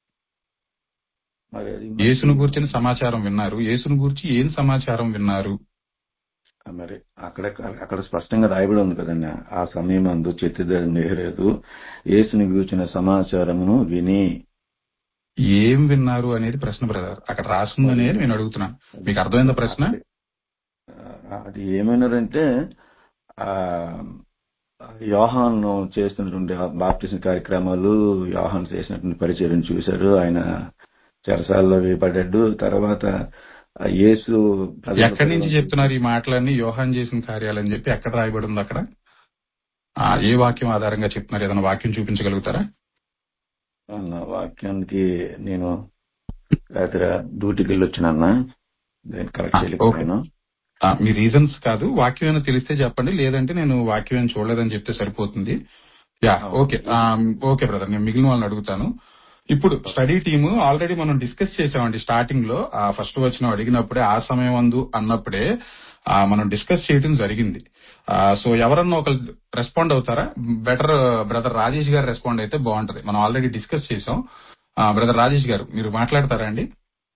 మరి అది యేసును గూర్చిన సమాచారం విన్నారు యేసును గూర్చి ఏం సమాచారం విన్నారు మరి అక్కడ అక్కడ స్పష్టంగా రాయబడి ఉంది కదండి ఆ సమయం అందు చెత్తిదారి నేరేదు యేసుని కూర్చున్న సమాచారమును విని ఏం విన్నారు అనేది ప్రశ్న బ్రదర్ అక్కడ రాసిందనే నేను అడుగుతున్నాను మీకు అర్థమైందా ప్రశ్న ఆ, అది ఏమైనారంటే ఆ యోహాను చేస్తున్నటువంటి బాప్టిజం కార్యక్రమాలు యోహాను చేసినటువంటి పరిచయం చూశారు ఆయన చెరసాల్లో వేయబడ్డాడు తర్వాత ఆ యేసు ప్రజల ఎక్కడి నుంచి చెప్తున్నారు ఈ మాటలన్నీ యోహాన్ చేసిన కార్యాలని చెప్పి ఎక్కడ రాయబడి ఉంది అక్కడ ఆ, ఏ వాక్యం ఆధారంగా చెప్తున్నారు ఏదైనా వాక్యం చూపించగలుగుతారా అన్న వాక్యానికి నేను రాత్రి డ్యూటీకి వెళ్ళి వచ్చినన్నా నేను కరెక్ట్ ఓకే చేయలేకపోయాను ఆ, మీ రీజన్స్ కాదు వాక్యం ఏమైనా తెలిస్తే చెప్పండి లేదంటే నేను వాక్యం ఏం చూడలేదని చెప్తే సరిపోతుంది యా ఓకే ఆ, ఓకే బ్రదర్ నేను మిగిలిన వాళ్ళని అడుగుతాను ఇప్పుడు స్టడీ టీమ్ ఆల్రెడీ మనం డిస్కస్ చేసామండి స్టార్టింగ్ లో ఆ ఫస్ట్ వచ్చిన అడిగినప్పుడే ఆ సమయం అందు అన్నప్పుడే ఆ, మనం డిస్కస్ చేయడం జరిగింది ఆ, సో ఎవరన్నా ఒక రెస్పాండ్ అవుతారా బెటర్ బ్రదర్ రాజేష్ గారు రెస్పాండ్ అయితే బాగుంటది మనం ఆల్రెడీ డిస్కస్ చేసాం బ్రదర్ రాజేష్ గారు మీరు మాట్లాడతారా అండి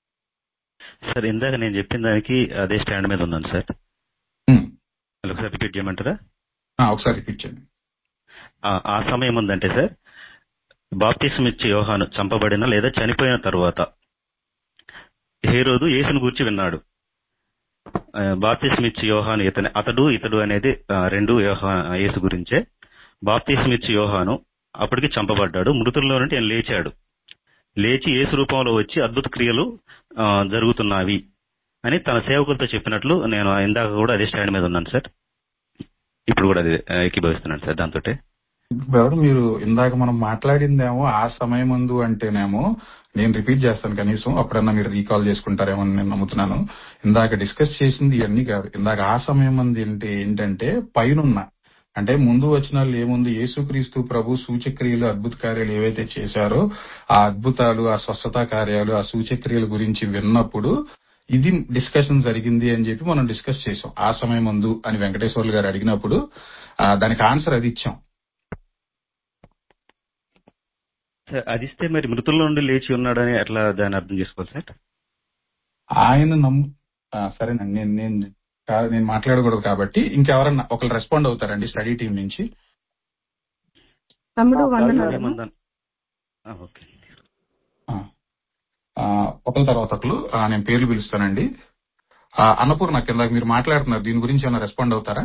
సార్ ఇందాక నేను చెప్పిన దానికి అదే స్టాండ్ మీద ఉన్నాను సార్ ఉమ్. మళ్ళీ ఒకసారి రిపీట్ చేయమంటారా ఆ, ఒకసారి రిపీట్ చేయండి ఆ ఆ సమయం ఉందంటే సార్ బాప్తిసం ఇచ్చే యోహాను చంపబడిన లేదా చనిపోయిన తరువాత హేరోదు యేసును గూర్చి విన్నాడు ఆ, బాప్తిసం ఇచ్చి యోహాను ఇతని అతడు ఇతడు అనేది ఆ, రెండు యోహా యేసు గురించే బాప్తిసం ఇచ్చి యోహాను అప్పటికి చంపబడ్డాడు మృతుల్లో నుండి ఆయన లేచాడు లేచి యేసు రూపంలో వచ్చి అద్భుత క్రియలు ఆ, జరుగుతున్నవి అని తన సేవకులతో చెప్పినట్లు నేను ఇందాక కూడా అదే స్టాండ్ మీద ఉన్నాను సార్ ఇప్పుడు కూడా అదే ఆ, ఏకీభవిస్తున్నాను సార్ దాంతో బ్రదర్ మీరు ఇందాక మనం మాట్లాడిందేమో ఆ సమయం ముందు అంటేనేమో నేను రిపీట్ చేస్తాను కనీసం అప్పుడన్నా మీరు రీకాల్ చేసుకుంటారేమో అని నేను నమ్ముతున్నాను ఇందాక డిస్కస్ చేసింది ఇవన్నీ కాదు ఇందాక ఆ సమయం మంది ఏంటి ఏంటంటే పైనున్న అంటే ముందు వచ్చిన వాళ్ళు ఏముంది యేసుక్రీస్తు ప్రభు సూచక్రియలు అద్భుత కార్యాలు ఏవైతే చేశారో ఆ అద్భుతాలు ఆ స్వస్థత కార్యాలు ఆ సూచక్రియల గురించి విన్నప్పుడు ఇది డిస్కషన్ జరిగింది అని చెప్పి మనం డిస్కస్ చేసాం ఆ సమయం ముందు అని వెంకటేశ్వర్లు గారు అడిగినప్పుడు ఆ, దానికి ఆన్సర్ అది ఇచ్చాం సార్ అది ఇస్తే మరి మృతుల్లో నుండి లేచి ఉన్నాడని ఎట్లా దాన్ని అర్థం చేసుకోవాలి సార్ ఆయన నమ్ము ఆ, సరేనండి నేను నేను కా- నేను మాట్లాడకూడదు కాబట్టి ఇంకెవరన్నా ఒకరు రెస్పాండ్ అవుతారండి స్టడీ టీం నుంచి తమ్ముడు ఆ, వందనాలు ఏమందాం ఆ, ఓకే ఆ, ఆ, ఒకరి తర్వాత ఒకరు ఆ, నేను పేర్లు పిలుస్తానండి ఆ, అన్నపూర్ణ కింద మీరు మాట్లాడుతున్నారు దీని గురించి ఏమైనా రెస్పాండ్ అవుతారా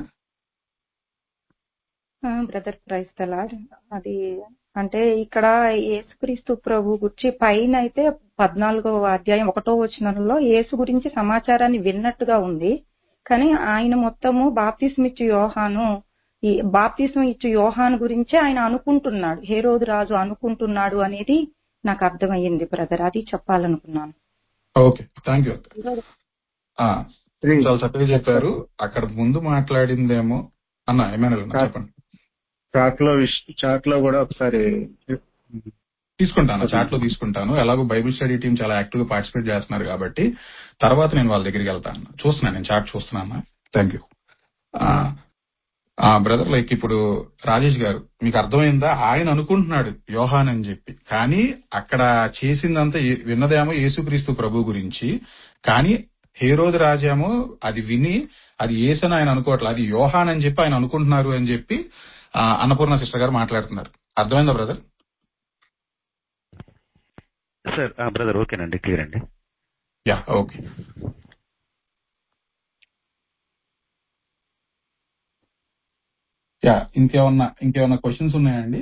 బ్రదర్ ప్రైజ్ తలాడ్ అది అంటే ఇక్కడ యేసుక్రీస్తు ప్రభు గురించి పైన అయితే పద్నాలుగో అధ్యాయం ఒకటో వచనంలో యేసు గురించి సమాచారాన్ని విన్నట్టుగా ఉంది కానీ ఆయన మొత్తము బాప్తిస్మ ఇచ్చు యోహాను ఈ బాప్తిస్మ ఇచ్చు యోహాను గురించే ఆయన అనుకుంటున్నాడు హే రోజు రాజు అనుకుంటున్నాడు అనేది నాకు అర్థమయ్యింది బ్రదర్ అది చెప్పాలనుకున్నాను ఓకే థ్యాంక్ యూ ఆ, చాలా చక్కగా చెప్పారు అక్కడ ముందు మాట్లాడిందేమో అన్న ఏమైనా చెప్పండి చాట్ లో చాట్ లో కూడా ఒకసారి తీసుకుంటాను చాట్ లో తీసుకుంటాను ఎలాగో బైబిల్ స్టడీ టీం చాలా యాక్టివ్ గా పార్టిసిపేట్ చేస్తున్నారు కాబట్టి తర్వాత నేను వాళ్ళ దగ్గరికి వెళ్తాను చూస్తున్నాను నేను చాట్ చూస్తున్నాను థ్యాంక్ యూ బ్రదర్ లైక్ ఇప్పుడు రాజేష్ గారు మీకు అర్థమైందా ఆయన అనుకుంటున్నాడు యోహాన్ అని చెప్పి కానీ అక్కడ చేసిందంతా ఏ- విన్నదేమో యేసుక్రీస్తు ప్రభు గురించి కానీ హేరోదు రాజేమో అది విని అది ఏసని ఆయన అనుకోవట్లేదు అది యోహాన్ అని చెప్పి ఆయన అనుకుంటున్నారు అని చెప్పి ఆ, అన్నపూర్ణ సిస్టర్ గారు మాట్లాడుతున్నారు అర్థమైందా బ్రదర్ సార్ బ్రదర్ ఓకేనండి క్లియర్ అండి యా ఓకే యా ఇంకేమన్నా ఇంకేమన్నా క్వశ్చన్స్ ఉన్నాయండి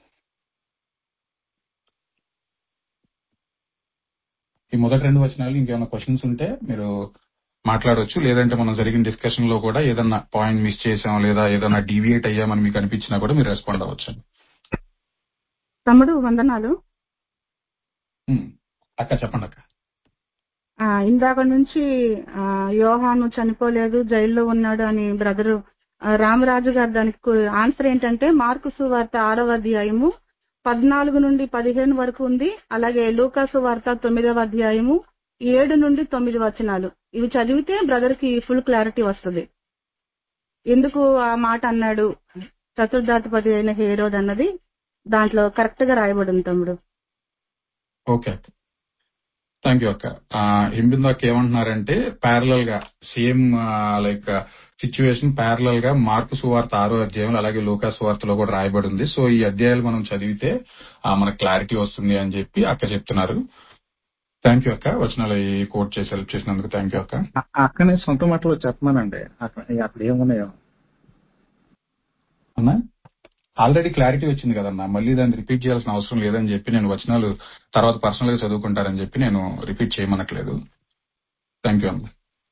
ఈ మొదటి రెండు వచనాలు ఇంకేమైనా క్వశ్చన్స్ ఉంటే మీరు మాట్లాడొచ్చు లేదంటే మనం జరిగిన డిస్కషన్ లో కూడా ఏదన్నా పాయింట్ మిస్ చేసాం లేదా ఏదన్నా డీవియేట్ అయ్యామని మీకు అనిపించినా కూడా మీరు రెస్పాండ్ అవ్వచ్చు తమ్ముడు వందనాలు ఉమ్. అక్క చెప్పండి అక్క ఆ, ఇందాక నుంచి ఆ, యోహాను చనిపోలేదు జైల్లో ఉన్నాడు అని బ్రదరు ఆ, రామరాజు గారు దానికి ఆన్సర్ ఏంటంటే మార్కు సువార్త ఆరవ అధ్యాయము పద్నాలుగు నుండి పదిహేను వరకు ఉంది అలాగే లూకాసు వార్త తొమ్మిదవ అధ్యాయము ఏడు నుండి తొమ్మిది వచనాలు ఇవి చదివితే బ్రదర్ కి ఫుల్ క్లారిటీ వస్తుంది ఎందుకు ఆ మాట అన్నాడు చతుర్దాధిపతి అయిన హేరోద్ అన్నది దాంట్లో కరెక్ట్ గా రాయబడి ఉంది తమ్ముడు ఓకే అక్క థ్యాంక్ యూ అక్క హింబిందు అక్క ఏమంటున్నారంటే ప్యారలల్ గా సేమ్ లైక్ సిచ్యువేషన్ ప్యారలల్ గా మార్కు సువార్త ఆరో అధ్యాయం అలాగే లోకా సువార్తలో కూడా రాయబడి ఉంది సో ఈ అధ్యాయాలు మనం చదివితే ఆ, మనకు క్లారిటీ వస్తుంది అని చెప్పి అక్క చెప్తున్నారు థ్యాంక్ యూ అక్క వచనాలు కోట్ చేసి హెల్ప్ చేసినందుకు థ్యాంక్ యూ అక్క అ- అక్కనే సొంత మాటలో చెప్పమానండి అక్కడ అక్కడ ఏమున్నాయో అన్నా ఆల్రెడీ క్లారిటీ వచ్చింది కదన్నా మళ్ళీ దాన్ని రిపీట్ చేయాల్సిన అవసరం లేదని చెప్పి నేను వచనాలు తర్వాత పర్సనల్ గా చదువుకుంటారని చెప్పి నేను రిపీట్ చేయమనట్లేదు థ్యాంక్ యూ అన్న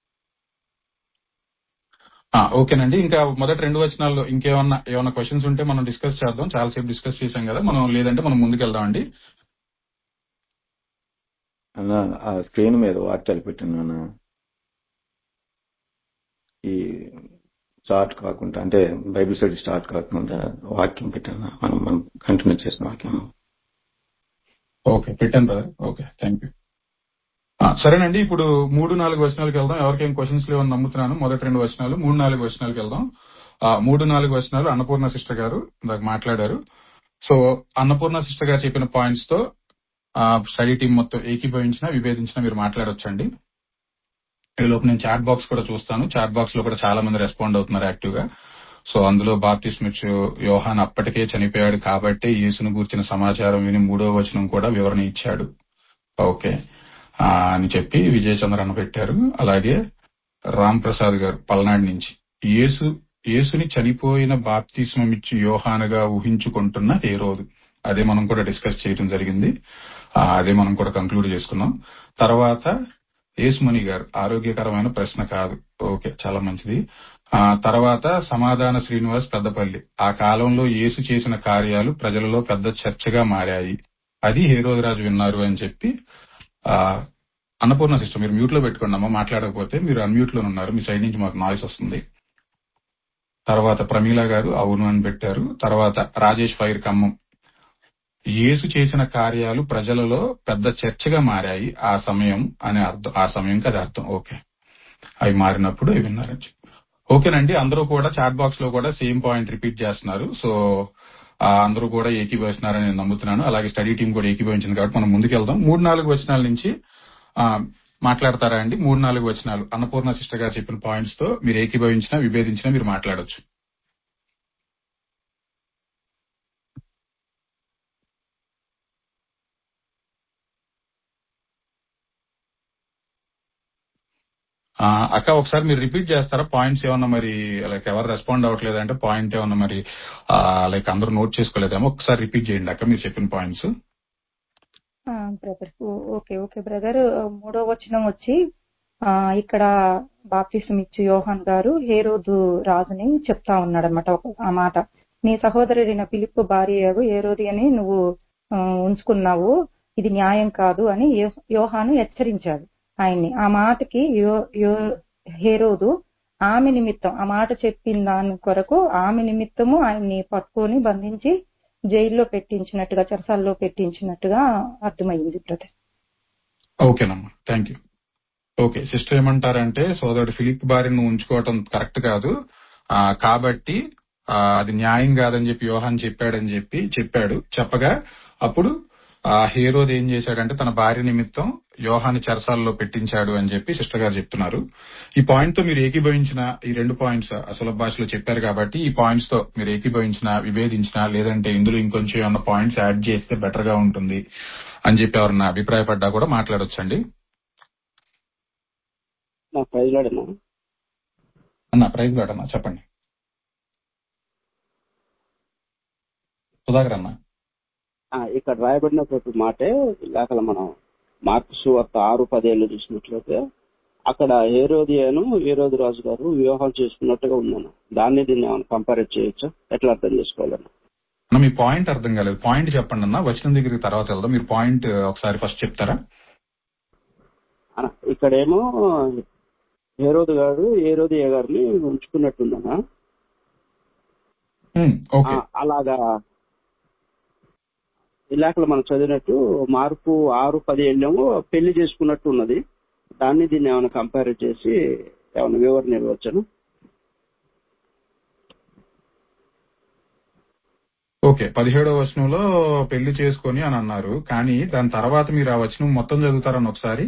ఆ, ఓకేనండి ఇంకా మొదటి రెండు వచనాల్లో ఇంకేమన్నా ఏమన్నా క్వశ్చన్స్ ఉంటే మనం డిస్కస్ చేద్దాం చాలాసేపు డిస్కస్ చేశాం కదా మనం లేదంటే మనం ముందుకెళ్దామండి అన్న ఆ స్క్రీన్ మీద వాక్యాలు పెట్టినాను ఈ స్టార్ట్ కాకుండా అంటే బైబిల్ స్టడీ స్టార్ట్ కాకుండా వాక్యం పెట్టాను మనం మనం కంటిన్యూ చేసిన వాక్యం ఓకే పెట్టాను బ్రదర్ ఓకే థ్యాంక్ యూ ఆ, సరేనండి ఇప్పుడు మూడు నాలుగు వచనాలకు వెళ్దాం ఎవరికేం క్వశ్చన్స్ లేవని నమ్ముతున్నాను మొదటి రెండు వచనాలు మూడు నాలుగు వచనాలకు వెళ్దాం ఆ, మూడు నాలుగు వచనాలు అన్నపూర్ణ సిస్టర్ గారు ఇందాక మాట్లాడారు సో అన్నపూర్ణ సిస్టర్ గారు చెప్పిన పాయింట్స్ తో స్టడీ టీం మొత్తం ఏకీభవించిన విభేదించిన మీరు మాట్లాడొచ్చండి ఈ లోపు నేను చాట్ బాక్స్ కూడా చూస్తాను చాట్ బాక్స్ లో కూడా చాలా మంది రెస్పాండ్ అవుతున్నారు యాక్టివ్ గా సో అందులో బాప్తిస్మిచ్ యోహాన్ అప్పటికే చనిపోయాడు కాబట్టి యేసును గూర్చిన సమాచారం విని మూడో వచనం కూడా వివరణ ఇచ్చాడు ఓకే ఆ, అని చెప్పి విజయ్ చంద్ర అన్న పెట్టారు అలాగే రామ్ ప్రసాద్ గారు పల్నాడు నుంచి యేసు యేసుని చనిపోయిన బాప్తిస్మం ఇచ్చి యోహానుగా ఊహించుకుంటున్న ఏ రోజు అదే మనం కూడా డిస్కస్ చేయడం జరిగింది ఆ, అదే మనం కూడా కంక్లూడ్ చేసుకున్నాం తర్వాత యేసుమణి గారు ఆరోగ్యకరమైన ప్రశ్న కాదు ఓకే చాలా మంచిది ఆ తర్వాత సమాధాన శ్రీనివాస్ పెద్దపల్లి ఆ కాలంలో యేసు చేసిన కార్యాలు ప్రజలలో పెద్ద చర్చగా మారాయి అది హేరోదరాజు విన్నారు అని చెప్పి ఆ అన్నపూర్ణ సిస్టర్ మీరు మ్యూట్ లో పెట్టుకోండి అమ్మా మాట్లాడకపోతే మీరు అన్మ్యూట్ లో ఉన్నారు మీ సైడ్ నుంచి మాకు నాయిస్ వస్తుంది తర్వాత ప్రమీల గారు అవును అని పెట్టారు తర్వాత రాజేష్ ఫైర్ ఖమ్మం యేసు చేసిన కార్యాలు ప్రజలలో పెద్ద చర్చగా మారాయి ఆ సమయం అనే అర్థం ఆ సమయంకి అది అర్థం ఓకే అవి మారినప్పుడు అవి విన్నారని చెప్పి. ఓకేనండి అందరూ కూడా చాట్ బాక్స్ లో కూడా సేమ్ పాయింట్ రిపీట్ చేస్తున్నారు సో ఆ, అందరూ కూడా ఏకీభవిస్తున్నారని నేను నమ్ముతున్నాను అలాగే స్టడీ టీం కూడా ఏకీభవించింది కాబట్టి మనం ముందుకెళ్దాం మూడు నాలుగు వచనాల నుంచి ఆ, మాట్లాడతారా అండి మూడు నాలుగు వచనాలు అన్నపూర్ణ సిస్టర్ గారు చెప్పిన పాయింట్స్ తో మీరు ఏకీభవించినా విభేదించినా మీరు మాట్లాడొచ్చు ఆ, అక్క ఒకసారి మీరు రిపీట్ చేస్తారా పాయింట్స్ ఏమన్నా మరి లైక్ ఎవరు రెస్పాండ్ అవ్వట్లేదు అంటే పాయింట్ ఏమన్నా మరి లైక్ అందరూ నోట్ చేసుకోలేదేమో ఒకసారి రిపీట్ చేయండి అక్క మీరు చెప్పిన points brother okay okay brother మూడో వచనం వచ్చి ఆ, ఇక్కడ బాప్తిసం ఇచ్చు యోహాన్ గారు హేరోదు రాజుని చెప్తా ఉన్నాడు అనమాట ఆ మాట నీ సహోదరుడైన పిలుపు భార్య ఏరోది అని నువ్వు ఆ, ఉంచుకున్నావు ఇది న్యాయం కాదు అని యో- యోహాను హెచ్చరించాడు ఆయన్ని ఆ మాటకి యో యో హేరోదు ఆమె నిమిత్తం ఆ మాట చెప్పిన దాని కొరకు ఆమె నిమిత్తము ఆయన్ని పట్టుకొని బంధించి జైల్లో పెట్టించినట్టుగా చెరసాల్లో పెట్టించినట్టుగా అర్థమైంది బ్రదర్ ఓకేనమ్మా థ్యాంక్ యూ ఓకే సిస్టర్ ఏమంటారంటే సోదరుడు ఫిలిప్ బారిని ఉంచుకోవటం కరెక్ట్ కాదు ఆ, కాబట్టి ఆ, అది న్యాయం కాదని చెప్పి యోహాన్ చెప్పాడని చెప్పి చెప్పాడు చెప్పగా అప్పుడు ఆ హీరోది ఏం చేశాడంటే తన భార్య నిమిత్తం యోహాని చెరసాలలో పెట్టించాడు అని చెప్పి సిస్టర్ గారు చెప్తున్నారు ఈ పాయింట్ తో మీరు ఏకీభవించిన ఈ రెండు పాయింట్స్ అసలు భాషలో చెప్పారు కాబట్టి ఈ పాయింట్స్ తో మీరు ఏకీభవించిన విభేదించిన లేదంటే ఇందులో ఇంకొంచెం ఏమన్నా పాయింట్స్ యాడ్ చేస్తే బెటర్ గా ఉంటుంది అని చెప్పి ఎవరన్నా అభిప్రాయపడ్డా కూడా మాట్లాడొచ్చండి నా ప్రైజ్ లాడేనా అన్న ప్రైజ్ అన్న చెప్పండి సుధాకర్ అన్న ఆ, ఇక్కడ రాయబడినటువంటి మాటే ఇందాక మనం మార్క్స్ ఒక ఆరు పదేళ్ళు చూసినట్లయితే అక్కడ హేరోదియాను హేరోది రాజు గారు వివాహం చేసుకున్నట్టుగా ఉందన్న దాన్ని దీన్ని ఏమైనా కంపేర్ చేయొచ్చా ఎట్లా అర్థం చేసుకోవాలన్న అన్న మీ పాయింట్ అర్థం కాలేదు పాయింట్ చెప్పండి అన్న వచ్చిన దగ్గరికి తర్వాత వెళ్దాం మీరు పాయింట్ ఒకసారి ఫస్ట్ చెప్తారా అన్న, ఇక్కడేమో హేరోదు గారు హేరోదియ గారిని ఉంచుకున్నట్టుందన్నా ఉమ్, ఓకే ఆ, అలాగా ఇలాకలు మనం చదివినట్టు మార్పు ఆరు పది ఏళ్ళేమో పెళ్లి చేసుకున్నట్టు ఉన్నది దాన్ని దీన్ని ఏమైనా కంపేర్ చేసి ఏమైనా వివరణ ఇవ్వచ్చను ఓకే పదిహేడవ వచనంలో పెళ్లి చేసుకొని అని అన్నారు కానీ దాని తర్వాత మీరు ఆ వచనం మొత్తం చదువుతారని ఒకసారి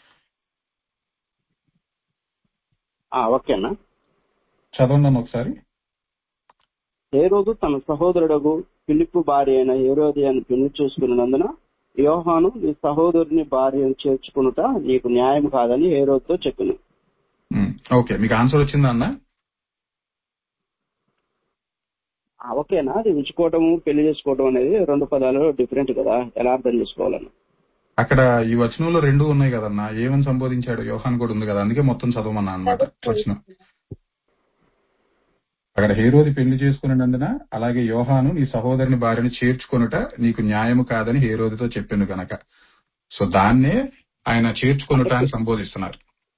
ఆ, ఓకేనా చదవండి అన్న ఒకసారి ఏ రోజు తన సహోదరుడు పిలుపు భార్య అయిన హేరోది అని పెళ్లి చేసుకున్నందున యోహాను నీ సహోదరుని భార్యను చేర్చుకునుట నీకు న్యాయం కాదని ఏ రోజుతో చెప్పిన ఉమ్, ఓకే మీకు ఆన్సర్ వచ్చిందా అన్న ఆ, ఓకేనా అది ఉంచుకోవటము పెళ్లి చేసుకోవటం అనేది రెండు పదాలు డిఫరెంట్ కదా ఎలా అర్థం చేసుకోవాలని అక్కడ ఈ వచనంలో రెండు ఉన్నాయి కదన్నా ఏమని సంబోధించాడు యోహాన్ కూడా ఉంది కదా అందుకే మొత్తం చదవమన్నా అనమాట వచనం అక్కడ హేరోది పెళ్లి చేసుకున్నందున అలాగే యోహాను నీ సహోదరుని భార్యను చేర్చుకొనుట నీకు న్యాయము కాదని హేరోదితో చెప్పాను గనక సో దాన్నే ఆయన చేర్చుకొనుట అని సంబోధిస్తున్నారు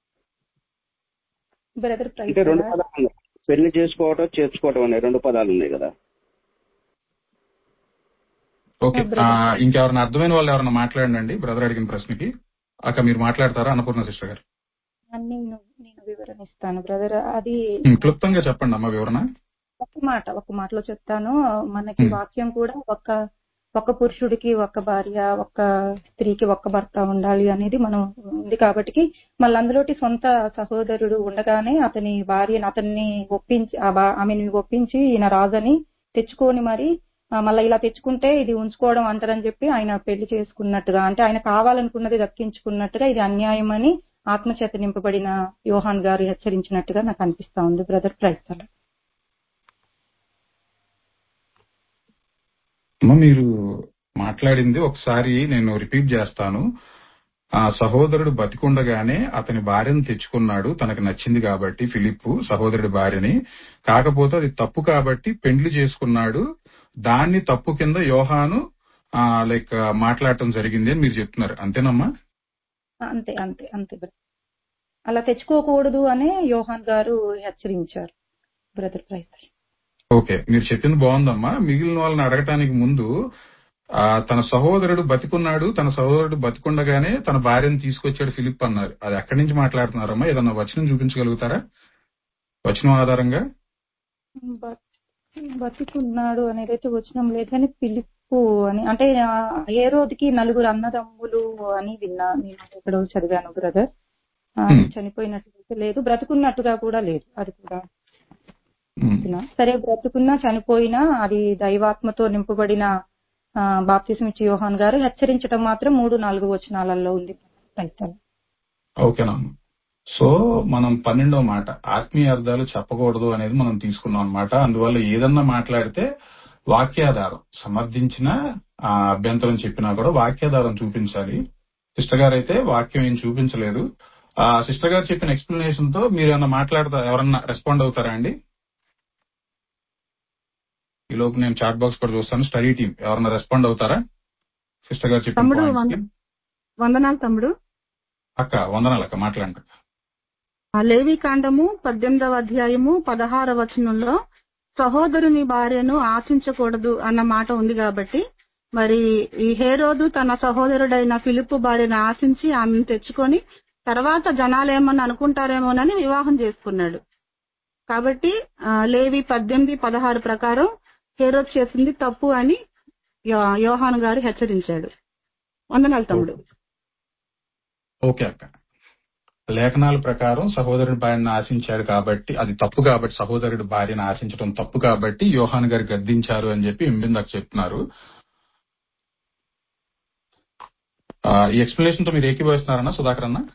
బ్రదర్ అంటే రెండు పదాలు ఉన్నాయి పెళ్లి చేసుకోవటం చేర్చుకోవటం అనే రెండు పదాలు ఉన్నాయి కదా ఓకే ఆ, ఇంకెవరైనా అర్థమైన వాళ్ళు ఎవరైనా మాట్లాడండి బ్రదర్ అడిగిన ప్రశ్నకి అక్క మీరు మాట్లాడతారా అన్నపూర్ణ సిస్టర్ గారు నేను నేను వివరణ ఇస్తాను బ్రదర్ అది ఉమ్, క్లుప్తంగా చెప్పండి అమ్మ వివరణ ఒక మాట ఒక మాటలో చెప్తాను మనకి Hmm. వాక్యం కూడా ఒక ఒక పురుషుడికి ఒక భార్య ఒక స్త్రీకి ఒక భర్త ఉండాలి అనేది మనం ఉంది కాబట్టి మళ్ళీ అందులోటి సొంత సహోదరుడు ఉండగానే అతని భార్యని అతన్ని ఒప్పించి ఆ బా- ఆమెని ఒప్పించి ఈయన రాజని తెచ్చుకొని మరి ఆ, మళ్ళీ ఇలా తెచ్చుకుంటే ఇది ఉంచుకోవడం అంటారని చెప్పి ఆయన పెళ్లి చేసుకున్నట్టుగా అంటే ఆయన కావాలనుకున్నది దక్కించుకున్నట్టుగా ఇది అన్యాయం అని ఆత్మచేత నింపబడిన యోహాన్ గారు హెచ్చరించినట్టుగా నాకు అనిపిస్తా ఉంది బ్రదర్ క్రైస్తలు అమ్మ మీరు మాట్లాడింది ఒకసారి నేను రిపీట్ చేస్తాను ఆ సహోదరుడు బతికుండగానే అతని భార్యను తెచ్చుకున్నాడు తనకు నచ్చింది కాబట్టి ఫిలిప్పు సహోదరుడి భార్యని కాకపోతే అది తప్పు కాబట్టి పెండ్లి చేసుకున్నాడు దాన్ని తప్పు కింద యోహాను ఆ లైక్ మాట్లాడటం జరిగింది అని మీరు చెప్తున్నారు అంతేనమ్మా అంతే అంతే అంతే బ్రదర్ అలా తెచ్చుకోకూడదు అనే యోహాన్ గారు హెచ్చరించారు బ్రదర్ క్రైస్తలు ఓకే మీరు చెప్పింది బాగుందమ్మా మిగిలిన వాళ్ళని అడగటానికి ముందు ఆ తన సహోదరుడు బతికున్నాడు తన సహోదరుడు బతికుండగానే తన భార్యను తీసుకొచ్చాడు ఫిలిప్ అన్నారు అది ఎక్కడి నుంచి మాట్లాడుతున్నారమ్మా ఏదన్నా వచనం చూపించగలుగుతారా వచనం ఆధారంగా బ- బతికున్నాడు అనేది అయితే వచనం లేదు కానీ పిలుపు అని అంటే ఆ, ఏ రోజుకి నలుగురు అన్నదమ్ములు అని విన్నా నేను ఎక్కడో చదివాను బ్రదర్ Hmm. చనిపోయినట్టు లేదు బ్రతుకున్నట్టుగా కూడా లేదు అది కూడా ఉమ్. చెప్తున్నా. సరే బ్రతుకున్నా చనిపోయినా అది దైవాత్మతో నింపబడిన బాప్తిసం ఇచ్చి యోహాన్ గారు హెచ్చరించడం మాత్రం మూడు నాలుగు వచనాలలో ఉంది క్రైస్తవులు. ఓకేనమ్మా సో మనం పన్నెండో మాట ఆత్మీయ అర్థాలు చెప్పకూడదు అనేది మనం తీసుకున్నాం అన్నమాట అందువల్ల ఏదన్నా మాట్లాడితే వాక్యాధారం సమర్థించిన ఆ, అభ్యంతరం చెప్పినా కూడా వాక్యాధారం చూపించాలి సిస్టర్ గారు అయితే వాక్యం ఏం చూపించలేదు ఆ సిస్టర్ గారు చెప్పిన ఎక్స్ప్లెనేషన్ తో మీరు ఏమన్నా మాట్లాడతా ఎవరన్నా రెస్పాండ్ అవుతారా అండి ఈ లోపు నేను చాట్ బాక్స్ కూడా చూస్తాను స్టడీ టీం ఎవరన్నా రెస్పాండ్ అవుతారా సిస్టర్ గారు చెప్పిన తమ్ముడు points వంద కి? వందనాలు తమ్ముడు అక్క వందనాలు అక్క మాట్లాడండి ఆ లేవి కాండము పద్దెనిమిదవ అధ్యాయము పదహార వచనంలో సహోదరుని భార్యను ఆశించకూడదు అన్న మాట ఉంది కాబట్టి మరి ఈ హేరోదు తన సహోదరుడైన ఫిలిప్పు భార్యను ఆశించి ఆమెను తెచ్చుకొని తర్వాత జనాలు ఏమన్నా అనుకుంటారేమోనని వివాహం చేసుకున్నాడు కాబట్టి ఆ, లేవి పద్దెనిమిది పదహారు ప్రకారం హేరోద్ చేసింది తప్పు అని యో- యోహాను గారు హెచ్చరించాడు వందనాలు తమ్ముడు ఓకే అక్క లేఖనాల ప్రకారం సహోదరుడి భార్యను ఆశించాడు కాబట్టి అది తప్పు కాబట్టి సహోదరుడి భార్యను ఆశించడం తప్పు కాబట్టి యోహాన్ గారు గద్దించారు అని చెప్పి ఇంబిందాక చెప్తున్నారు ఆ, ఈ ఎక్స్ప్లెనేషన్ తో మీరు ఏకీభవిస్తున్నారన్నా సుధాకర్ అన్న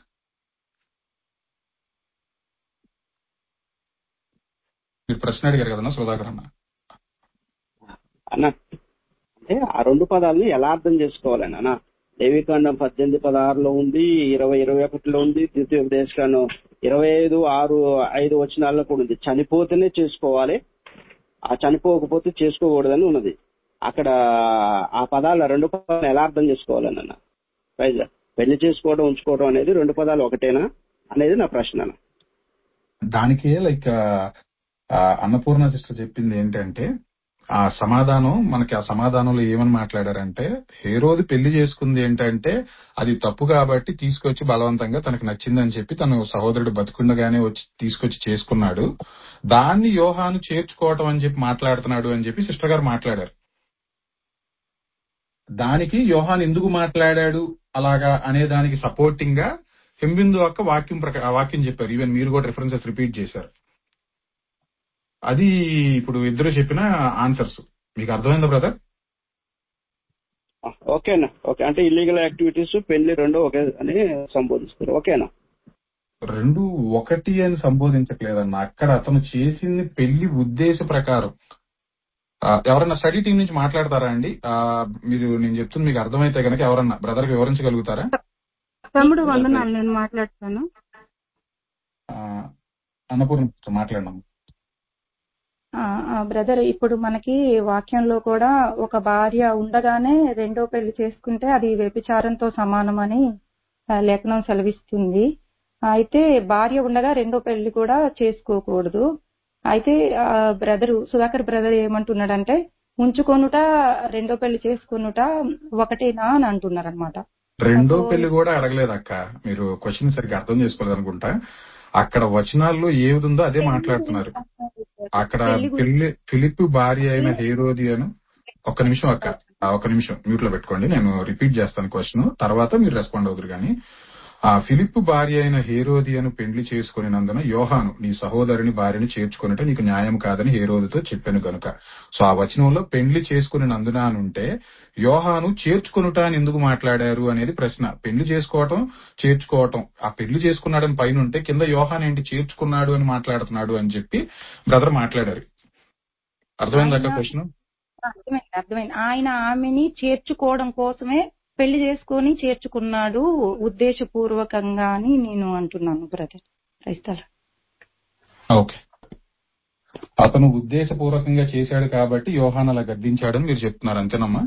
మీరు ప్రశ్న అడిగారు కదన్నా సుధాకర్ అన్న అన్న అంటే ఆ రెండు పదాలని ఎలా అర్థం చేసుకోవాలని అన్న దేవికాండం పద్దెనిమిది పదహారులో ఉంది ఇరవై ఇరవై ఒకటిలో ఉంది ద్వితీయ ఉపదేశకాండం ఇరవై ఐదు ఆరు ఐదు వచనాల్లో కూడా ఉంది చనిపోతేనే చేసుకోవాలి ఆ చనిపోకపోతే చేసుకోకూడదని ఉన్నది అక్కడ ఆ పదాలు ఆ రెండు పదాలు ఎలా అర్థం చేసుకోవాలని అన్న ప్రైజ్ పెళ్లి చేసుకోవడం ఉంచుకోవడం అనేది రెండు పదాలు ఒకటేనా అనేది నా ప్రశ్న అన్న దానికే లైక్ అన్నపూర్ణ సిస్టర్ చెప్పింది ఏంటంటే ఆ సమాధానం మనకి ఆ సమాధానంలో ఏమని మాట్లాడారంటే హేరోది పెళ్లి చేసుకుంది ఏంటంటే అది తప్పు కాబట్టి తీసుకొచ్చి బలవంతంగా తనకు నచ్చిందని చెప్పి తను సహోదరుడు బతుకుండగానే వచ్చి తీసుకొచ్చి చేసుకున్నాడు దాన్ని యోహాను చేర్చుకోవటం అని చెప్పి మాట్లాడుతున్నాడు అని చెప్పి సిస్టర్ గారు మాట్లాడారు దానికి యోహాన్ ఎందుకు మాట్లాడాడు అలాగా అనే దానికి సపోర్టింగ్ గా హింబిందు అక్క వాక్యం ప్రకా- ఆ వాక్యం చెప్పారు ఈవెన్ మీరు కూడా రిఫరెన్సెస్ రిపీట్ చేశారు అది ఇప్పుడు ఇద్దరు చెప్పిన ఆన్సర్స్ మీకు అర్థమైందా బ్రదర్ ఓకేనా ఓకే అంటే ఇల్లీగల్ యాక్టివిటీస్ పెళ్లి రెండు ఒకే అని సంబోధిస్తారు ఓకేనా రెండు ఒకటి అని సంబోధించట్లేదన్న అక్కడ అతను చేసింది పెళ్లి ఉద్దేశ ప్రకారం ఆ, ఎవరన్నా స్టడీ టీం నుంచి మాట్లాడతారా అండి ఆ, మీరు నేను చెప్తుంది మీకు అర్థమైతే కనుక ఎవరన్నా బ్రదర్ కి వివరించగలుగుతారా తమ్ముడు వందనాలు నేను మాట్లాడతాను ఆ, అన్నపూర్ణ మాట్లాడడం బ్రదర్ ఇప్పుడు మనకి వాక్యంలో కూడా ఒక భార్య ఉండగానే రెండో పెళ్లి చేసుకుంటే అది వ్యభిచారంతో సమానమని ఆ, లేఖనం సెలవిస్తుంది అయితే భార్య ఉండగా రెండో పెళ్లి కూడా చేసుకోకూడదు అయితే బ్రదరు సుధాకర్ బ్రదర్ ఏమంటున్నాడంటే ఉంచుకొనుట రెండో పెళ్లి చేసుకొనుట ఒకటేనా అని అంటున్నారు అనమాట రెండో పెళ్లి కూడా అడగలేదు అక్క మీరు క్వశ్చన్ సరిగ్గా అర్థం చేసుకోలేదు అనుకుంటా అక్కడ వచనాల్లో ఏది ఉందో అదే మాట్లాడుతున్నారు అక్కడ పెళ్లి గురించి- పెళ్లి ఫిలిప్ భార్య అయిన హేరోదియను ఒక్క నిమిషం అక్క ఆ, ఒక్క నిమిషం మ్యూట్ లో పెట్టుకోండి నేను రిపీట్ చేస్తాను క్వశ్చన్ తర్వాత మీరు రెస్పాండ్ అవుతారు కానీ ఆ ఫిలిప్ భార్య అయిన హేరోదియను పెండ్లి చేసుకునినందున యోహాను నీ సహోదరుని భార్యని చేర్చుకున్నట్టు నీకు న్యాయం కాదని హేరోదుతో చెప్పాను గనుక సో ఆ వచనంలో పెండ్లి చేసుకునినందున అని ఉంటే యోహాను చేర్చుకునుట అని ఎందుకు మాట్లాడారు అనేది ప్రశ్న పెళ్లి చేసుకోవటం చేర్చుకోవటం ఆ పెళ్లి చేసుకున్నాడని పైన ఉంటే కింద యోహాన్ ఏంటి చేర్చుకున్నాడు అని మాట్లాడుతున్నాడు అని చెప్పి బ్రదర్ మాట్లాడారు అర్థమైందాక ఆయన- క్వశ్చన్ అర్థమైంది అర్థమైంది ఆయన ఆమెని చేర్చుకోవడం కోసమే పెళ్లి చేసుకొని చేర్చుకున్నాడు ఉద్దేశపూర్వకంగా అని నేను అంటున్నాను బ్రదర్ క్రైస్తల ఓకే అతను ఉద్దేశపూర్వకంగా చేశాడు కాబట్టి యోహాన్ అలా గద్దించాడని మీరు చెప్తున్నారు అంతేనమ్మా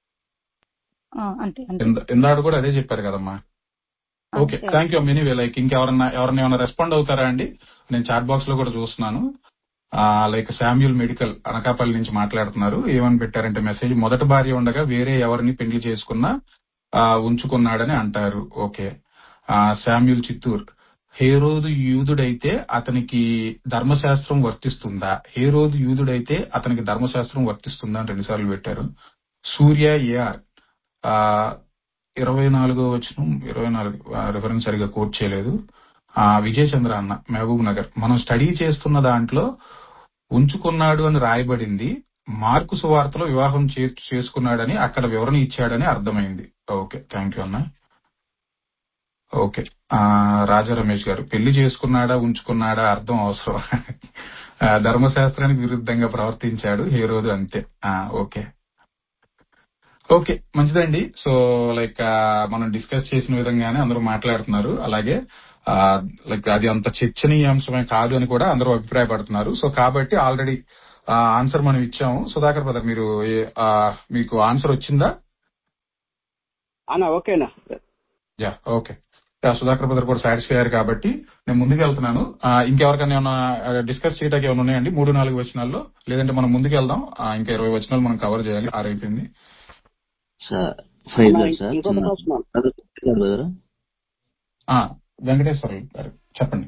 అంతే అంతే ఇంద- ఇందాడు కూడా అదే చెప్పారు కదమ్మా ఓకే అంతే. థ్యాంక్ యూ మినీ లైక్ ఇంకెవరన్నా ఎవరన్నా ఏమైనా రెస్పాండ్ అవుతారా అండి నేను చాట్ బాక్స్ లో కూడా చూస్తున్నాను లైక్ శామ్యుల్ మెడికల్ అనకాపల్లి నుంచి మాట్లాడుతున్నారు ఏమని పెట్టారంటే మెసేజ్ మొదటి భార్య ఉండగా వేరే ఎవరిని పెళ్లి చేసుకున్నా ఆ, ఉంచుకున్నాడని అంటారు ఓకే ఆ, శామ్యుల్ చిత్తూర్ హేరోదు యూదుడైతే అతనికి ధర్మశాస్త్రం వర్తిస్తుందా హేరోదు యూదుడైతే అతనికి ధర్మశాస్త్రం వర్తిస్తుందా అని రెండుసార్లు పెట్టారు సూర్య ఏఆర్ ఆ, ఇరవై నాలుగో వచ్చిన ఇరవై నాలుగు రిఫరెన్స్ సరిగా కోట్ చేయలేదు ఆ విజయ్ చంద్ర అన్న మహబూబ్ నగర్ మనం స్టడీ చేస్తున్న దాంట్లో ఉంచుకున్నాడు అని రాయబడింది మార్కు సువార్తలో వివాహం చే- చేసుకున్నాడని అక్కడ వివరణ ఇచ్చాడని అర్థమైంది ఓకే థ్యాంక్ యూ అన్న ఓకే ఆ రాజా రమేష్ గారు పెళ్లి చేసుకున్నాడా ఉంచుకున్నాడా అర్థం అవసరం ఆ, ధర్మశాస్త్రానికి విరుద్ధంగా ప్రవర్తించాడు హేరోదు అంతే ఆ, ఓకే ఓకే మంచిదండి సో లైక్ మనం డిస్కస్ చేసిన విధంగానే అందరూ మాట్లాడుతున్నారు అలాగే లైక్ అది అంత చర్చనీయాంశమే కాదు అని కూడా అందరూ అభిప్రాయపడుతున్నారు సో కాబట్టి ఆల్రెడీ ఆన్సర్ మనం ఇచ్చాము సుధాకర్ బ్రదర్ మీరు ఏ- ఆ, మీకు ఆన్సర్ వచ్చిందా అన్న ఓకేనా yeah okay yeah, Sudhakar brother కూడా సాటిస్ఫై అయ్యారు కాబట్టి నేను ముందుకు వెళ్తున్నాను ఆ, ఇంకెవరికైనా ఏమైనా డిస్కస్ చేయడానికి ఏమైనా ఉన్నాయండి మూడు నాలుగు వచనాల్లో లేదంటే మనం ముందుకు వెళ్దాం ఆ, ఇంకా ఇరవై వచనాలు మనం కవర్ చేయాలి ఆరు అయిపోయింది సార్ ప్రైజ్ అన్న, లార్డ్ సార్ ఇంకొక చిన్న ప్రశ్న బ్రదర్ ఆ, వెంకటేశ్వర గారు చెప్పండి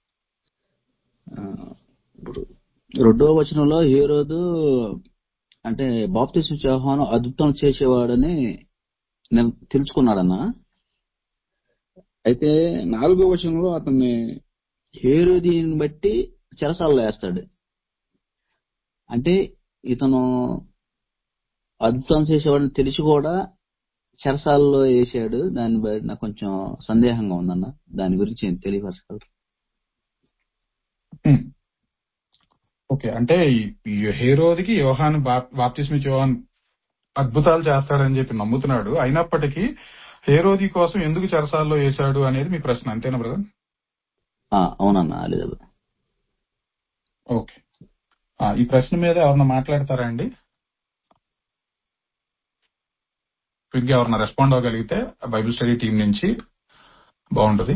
ఇప్పుడు రెండో వచనంలో హీరోదు అంటే బాప్తిస్మ యోహాను అద్భుతం చేసేవాడని నేను తెలుసుకున్నాడన్నా అయితే నాలుగో వచనంలో అతన్ని హేరోదిని బట్టి చెరసాలలో వేస్తాడు అంటే ఇతను అద్భుతం చేసేవాడని తెలిసి కూడా చెరసాలలో వేసాడు దాన్ని బట్టి నాకు కొంచెం సందేహంగా ఉందన్న దాని గురించి తెలియపరచగలరు ఉమ్. ఓకే అంటే ఈ- ఈ హేరోదికి యోహాన్ బాప్తిస్మి యోహాన్ అద్భుతాలు చేస్తాడని చెప్పి నమ్ముతున్నాడు అయినప్పటికీ హేరోది కోసం ఎందుకు చెరసాల్లో వేశాడు అనేది మీ ప్రశ్న అంతేనా బ్రదర్ ఆ, అవునన్నా లేదు ఓకే ఆ, ఈ ప్రశ్న మీద ఎవరన్నా మాట్లాడతారా అండి క్విక్ గా ఎవరన్నా రెస్పాండ్ అవ్వగలిగితే బైబిల్ స్టడీ టీం నుంచి బాగుంటది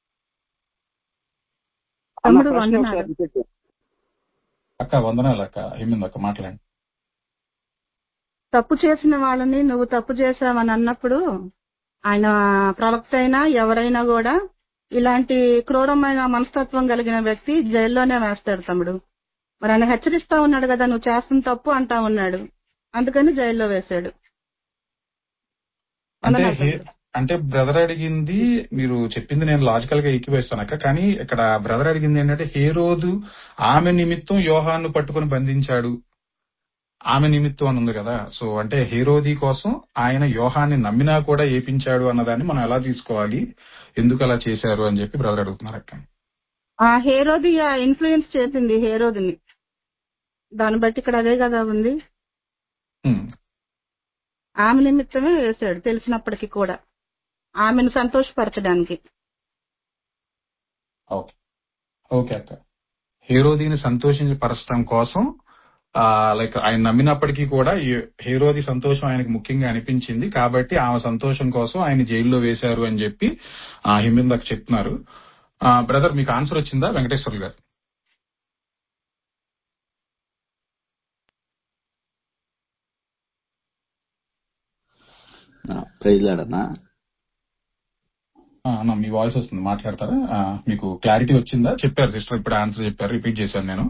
అన్న తమ్ముడు ప్రశ్న వందనాలు ఒకసారి రిపీట్ చేయండి. అక్క వందనాలు అక్క హిమింద్ అక్క మాట్లాడండి తప్పు చేసిన వాళ్ళని నువ్వు తప్పు చేశావని అన్నప్పుడు ఆయన ప్రవక్త అయినా ఎవరైనా కూడా ఇలాంటి క్రూరమైన మనస్తత్వం కలిగిన వ్యక్తి జైల్లోనే వేస్తాడు తమ్ముడు మరి ఆయన హెచ్చరిస్తా ఉన్నాడు కదా నువ్వు చేస్తున్న తప్పు అంటా ఉన్నాడు అందుకని జైల్లో వేశాడు అంటే వందనాలు హే- తమ్ముడు అంటే బ్రదర్ అడిగింది మీరు చెప్పింది నేను లాజికల్ గా ఎక్కివేస్తాను అక్క కానీ ఇక్కడ బ్రదర్ అడిగింది ఏంటంటే హేరోదు ఆమె నిమిత్తం యోహాను పట్టుకొని బంధించాడు ఆమె నిమిత్తం అని ఉంది కదా సో అంటే హేరోది కోసం ఆయన యోహాన్ని నమ్మినా కూడా ఏపించాడు అన్నదాన్ని మనం ఎలా తీసుకోవాలి ఎందుకు అలా చేశారు అని చెప్పి బ్రదర్ అడుగుతున్నారు అక్క ఆ హేరోది ఇన్ఫ్లుయెన్స్ చేసింది హేరోదిని దాన్ని బట్టి ఇక్కడ అదే కదా ఉంది ఉమ్, ఆమె నిమిత్తమే వేశాడు తెలిసినప్పటికీ కూడా ఆమెను సంతోషపరచడానికి ఓకే ఓకే అక్క హేరోదిని సంతోషపరచడం కోసం ఆ లైక్ ఆయన నమ్మినప్పటికీ కూడా ఈ హేరోది సంతోషం ఆయనకు ముఖ్యంగా అనిపించింది కాబట్టి ఆమె సంతోషం కోసం ఆయన జైల్లో వేశారు అని చెప్పి ఆ హిమిందకు చెప్తున్నారు బ్రదర్ మీకు ఆన్సర్ వచ్చిందా వెంకటేశ్వర్ గారు ప్రైజ్ లాడన్నా ఆ, అన్న మీ వాయిస్ వస్తుంది మాట్లాడతారా ఆ, మీకు క్లారిటీ వచ్చిందా చెప్పారు సిస్టర్ ఇప్పుడు ఆన్సర్ చెప్పారు రిపీట్ చేశాను నేను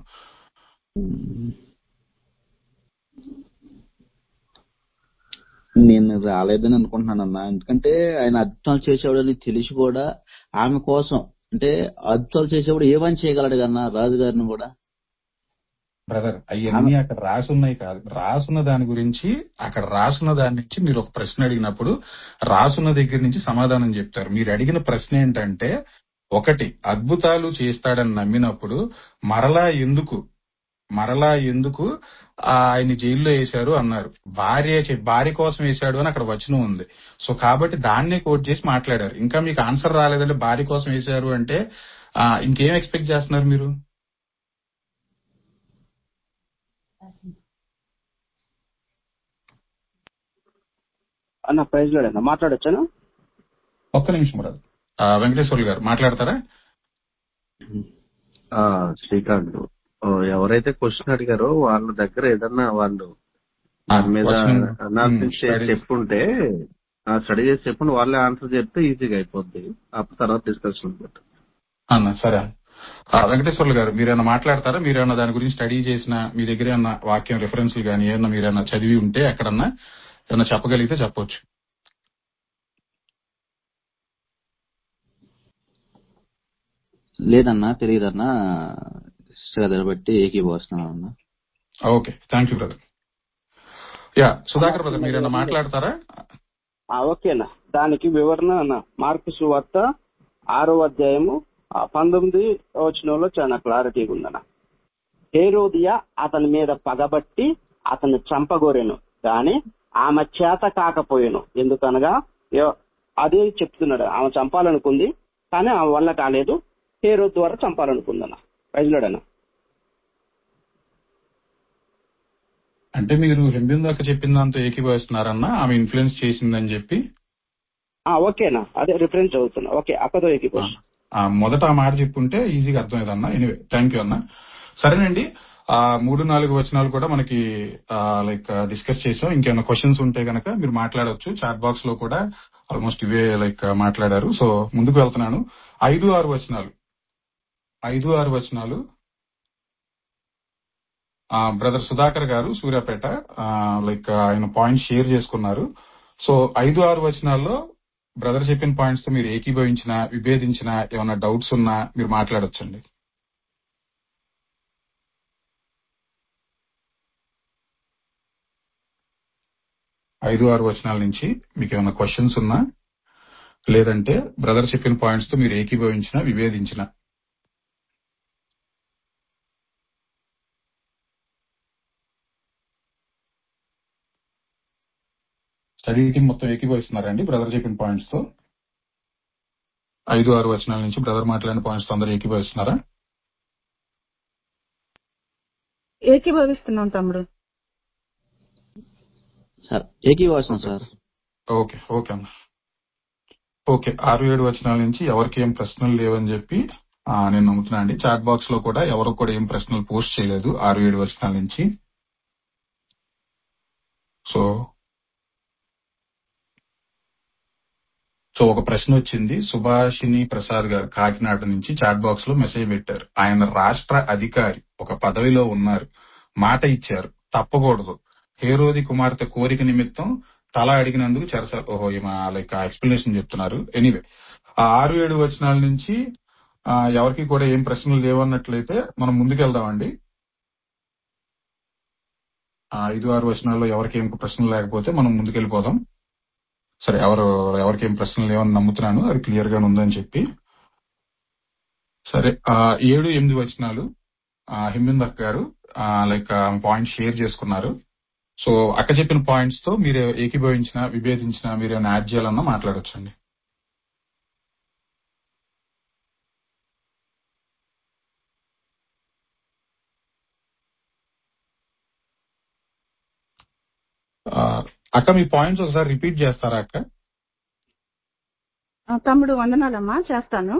నేను రాలేదని అనుకుంటున్నానన్నా ఎందుకంటే ఆయన అద్భుతాలు చేసేవాడని తెలిసి కూడా ఆమె కోసం అంటే అద్భుతాలు చేసేవాడు ఏమని చేయగలడు కన్నా రాజుగారిని కూడా బ్రదర్ అవన్నీ అక్కడ రాసున్నాయి కాదు రాసున్న దాని గురించి అక్కడ రాసున్న దాని నుంచి మీరు ఒక ప్రశ్న అడిగినప్పుడు రాసున్న దగ్గర నుంచి సమాధానం చెప్తారు మీరు అడిగిన ప్రశ్న ఏంటంటే ఒకటి అద్భుతాలు చేస్తాడని నమ్మినప్పుడు మరలా ఎందుకు మరలా ఎందుకు ఆ, ఆయన జైల్లో వేశారు అన్నారు భార్య చే- భార్య కోసం వేశాడు అని అక్కడ వచనం ఉంది సో కాబట్టి దాన్నే కోట్ చేసి మాట్లాడారు ఇంకా మీకు ఆన్సర్ రాలేదంటే భార్య కోసం వేశారు అంటే ఆ, ఇంకేం ఎక్స్పెక్ట్ చేస్తున్నారు మీరు అన్న ప్రైజ్ లోడన్నా మాట్లాడొచ్చాను ఒక్క నిమిషం బ్రదర్ ఆ, వెంకటేశ్వర్లు గారు మాట్లాడతారా ఆ, శ్రీకాంత్ ఓ, ఎవరైతే క్వశ్చన్ అడిగారో వాళ్ళ దగ్గర ఏదన్నా వాళ్ళు ఆ, దాని మీద వచనం, అనాలిసిస్ ఉమ్, చేసి study. చెప్పుంటే స్టడీ చేసి చెప్పుంటే వాళ్ళే ఆన్సర్ చెప్తే ఈజీగా అయిపోద్ది అప్పుడు తర్వాత డిస్కషన్ అన్న సరే ఆ, వెంకటేశ్వర్లు గారు మీరేమన్నా మాట్లాడతారా మీరేమన్నా దాని గురించి స్టడీ చేసిన మీ దగ్గర ఏమన్నా వాక్యం రిఫరెన్స్లు కానీ ఏమన్నా మీరేమన్నా చదివి ఉంటే ఎక్కడన్నా ఏమన్నా చెప్పగలిగితే చెప్పొచ్చు లేదన్నా తెలియదన్నా శ్రద్ధను బట్టి ఏకీభవిస్తున్నాను అన్నా okay thank you brother yeah Sudhakar brother మీరేమన్నా మాట్లాడతారా ఆ, ఓకేనా దానికి వివరణ అన్న మార్కు సువార్త ఆరో అధ్యాయము ఆ, పంతొమ్మిది వచనంలో చాలా క్లారిటీగా ఉందన్న హేరోదియా అతని మీద పగబట్టి అతన్ని చంపగోరెను కానీ ఆమె చేత కాకపోయాను ఎందుకనగా ఎవ- అదే చెప్తున్నాడు ఆమె చంపాలనుకుంది కానీ ఆమె వల్ల కాలేదు హేరో ద్వారా చంపాలనుకుందన్న ప్రజలోడన్న అంటే మీరు హెంబిందాక చెప్పిన దాంతో ఏకీభవిస్తున్నారన్నా ఆమె ఇన్ఫ్లుయెన్స్ చేసిందని చెప్పి ఆ, ఓకేనా అదే రిఫరెన్స్ చదువుతున్నా ఓకే అక్కతో ఎక్కిపోయి ఆ, మొదట ఆ మాట చెప్పుంటే ఈజీగా అర్థమయ్యేదన్నా ఎనివే థ్యాంక్ యూ అన్న సరేనండి ఆ మూడు నాలుగు వచనాలు కూడా మనకి లైక్ డిస్కస్ చేసాం ఇంకేమైనా క్వశ్చన్స్ ఉంటే గనక మీరు మాట్లాడొచ్చు చాట్ బాక్స్ లో కూడా ఆల్మోస్ట్ ఇవే లైక్ మాట్లాడారు సో ముందుకు వెళ్తున్నాను ఐదు ఆరు వచనాలు ఐదు ఆరు వచనాలు బ్రదర్ సుధాకర్ గారు సూర్యాపేట లైక్ ఆయన పాయింట్స్ షేర్ చేసుకున్నారు సో ఐదు ఆరు వచనాల్లో బ్రదర్ చెప్పిన పాయింట్స్ తో మీరు ఏకీభవించిన విభేదించిన ఏమైనా డౌట్స్ ఉన్నా మీరు మాట్లాడొచ్చండి ఐదు ఆరు వచనాల నుంచి మీకు ఏమైనా క్వశ్చన్స్ ఉన్నా లేదంటే బ్రదర్ చెప్పిన పాయింట్స్ తో మీరు ఏకీభవించిన విభేదించిన స్టడీ టీం మొత్తం ఏకీభవిస్తున్నారండి బ్రదర్ చెప్పిన పాయింట్స్ తో ఐదు ఆరు వచనాల నుంచి బ్రదర్ మాట్లాడిన పాయింట్స్ తో అందరూ ఏకీభవిస్తున్నారా ఏకీభవిస్తున్నాం తమ్ముడు సార్ ఏకీభవిస్తున్నాం సార్ ఓకే ఓకే అన్న ఓకే ఆరు ఏడు వచనాల నుంచి ఎవరికి ఏం ప్రశ్నలు లేవని చెప్పి ఆ, నేను నమ్ముతున్నా అండి చాట్ బాక్స్ లో కూడా ఎవరు కూడా ఏం ప్రశ్నలు పోస్ట్ చేయలేదు ఆరు ఏడు వచనాల నుంచి సో సో ఒక ప్రశ్న వచ్చింది సుభాషిణి ప్రసాద్ గారు కాకినాడ నుంచి చాట్ బాక్స్ లో మెసేజ్ పెట్టారు ఆయన రాష్ట్ర అధికారి ఒక పదవిలో ఉన్నారు మాట ఇచ్చారు తప్పకూడదు హేరోది కుమార్తె కోరిక నిమిత్తం తల అడిగినందుకు చెరసాల ఓహో ఈమె లైక్ ఎక్స్ప్లెనేషన్ చెప్తున్నారు ఎనీవే ఆ ఆరు ఏడు వచనాల నుంచి ఆ, ఎవరికి కూడా ఏం ప్రశ్నలు లేవన్నట్లయితే మనం ముందుకెళ్దామండి ఆ ఐదు ఆరు వచనాల్లో ఎవరికి ఏం ప్రశ్నలు లేకపోతే మనం ముందుకెళ్ళిపోదాం సరే ఎవరు ఎవరికి ఏం ప్రశ్నలు లేవని నమ్ముతున్నాను అది క్లియర్ గా ఉందని చెప్పి సరే ఆ ఏడు ఎనిమిది వచనాలు ఆ, హిమిందర్ గారు లైక్ పాయింట్ షేర్ చేసుకున్నారు సో అక్క చెప్పిన పాయింట్స్ తో మీరు ఏకీభవించిన విభేదించిన మీరు ఏమైనా యాడ్ చేయాలన్నా మాట్లాడొచ్చండి ఆ, అక్క మీ పాయింట్స్ ఒకసారి రిపీట్ చేస్తారా అక్క ఆ, తమ్ముడు వందనాలమ్మా చేస్తాను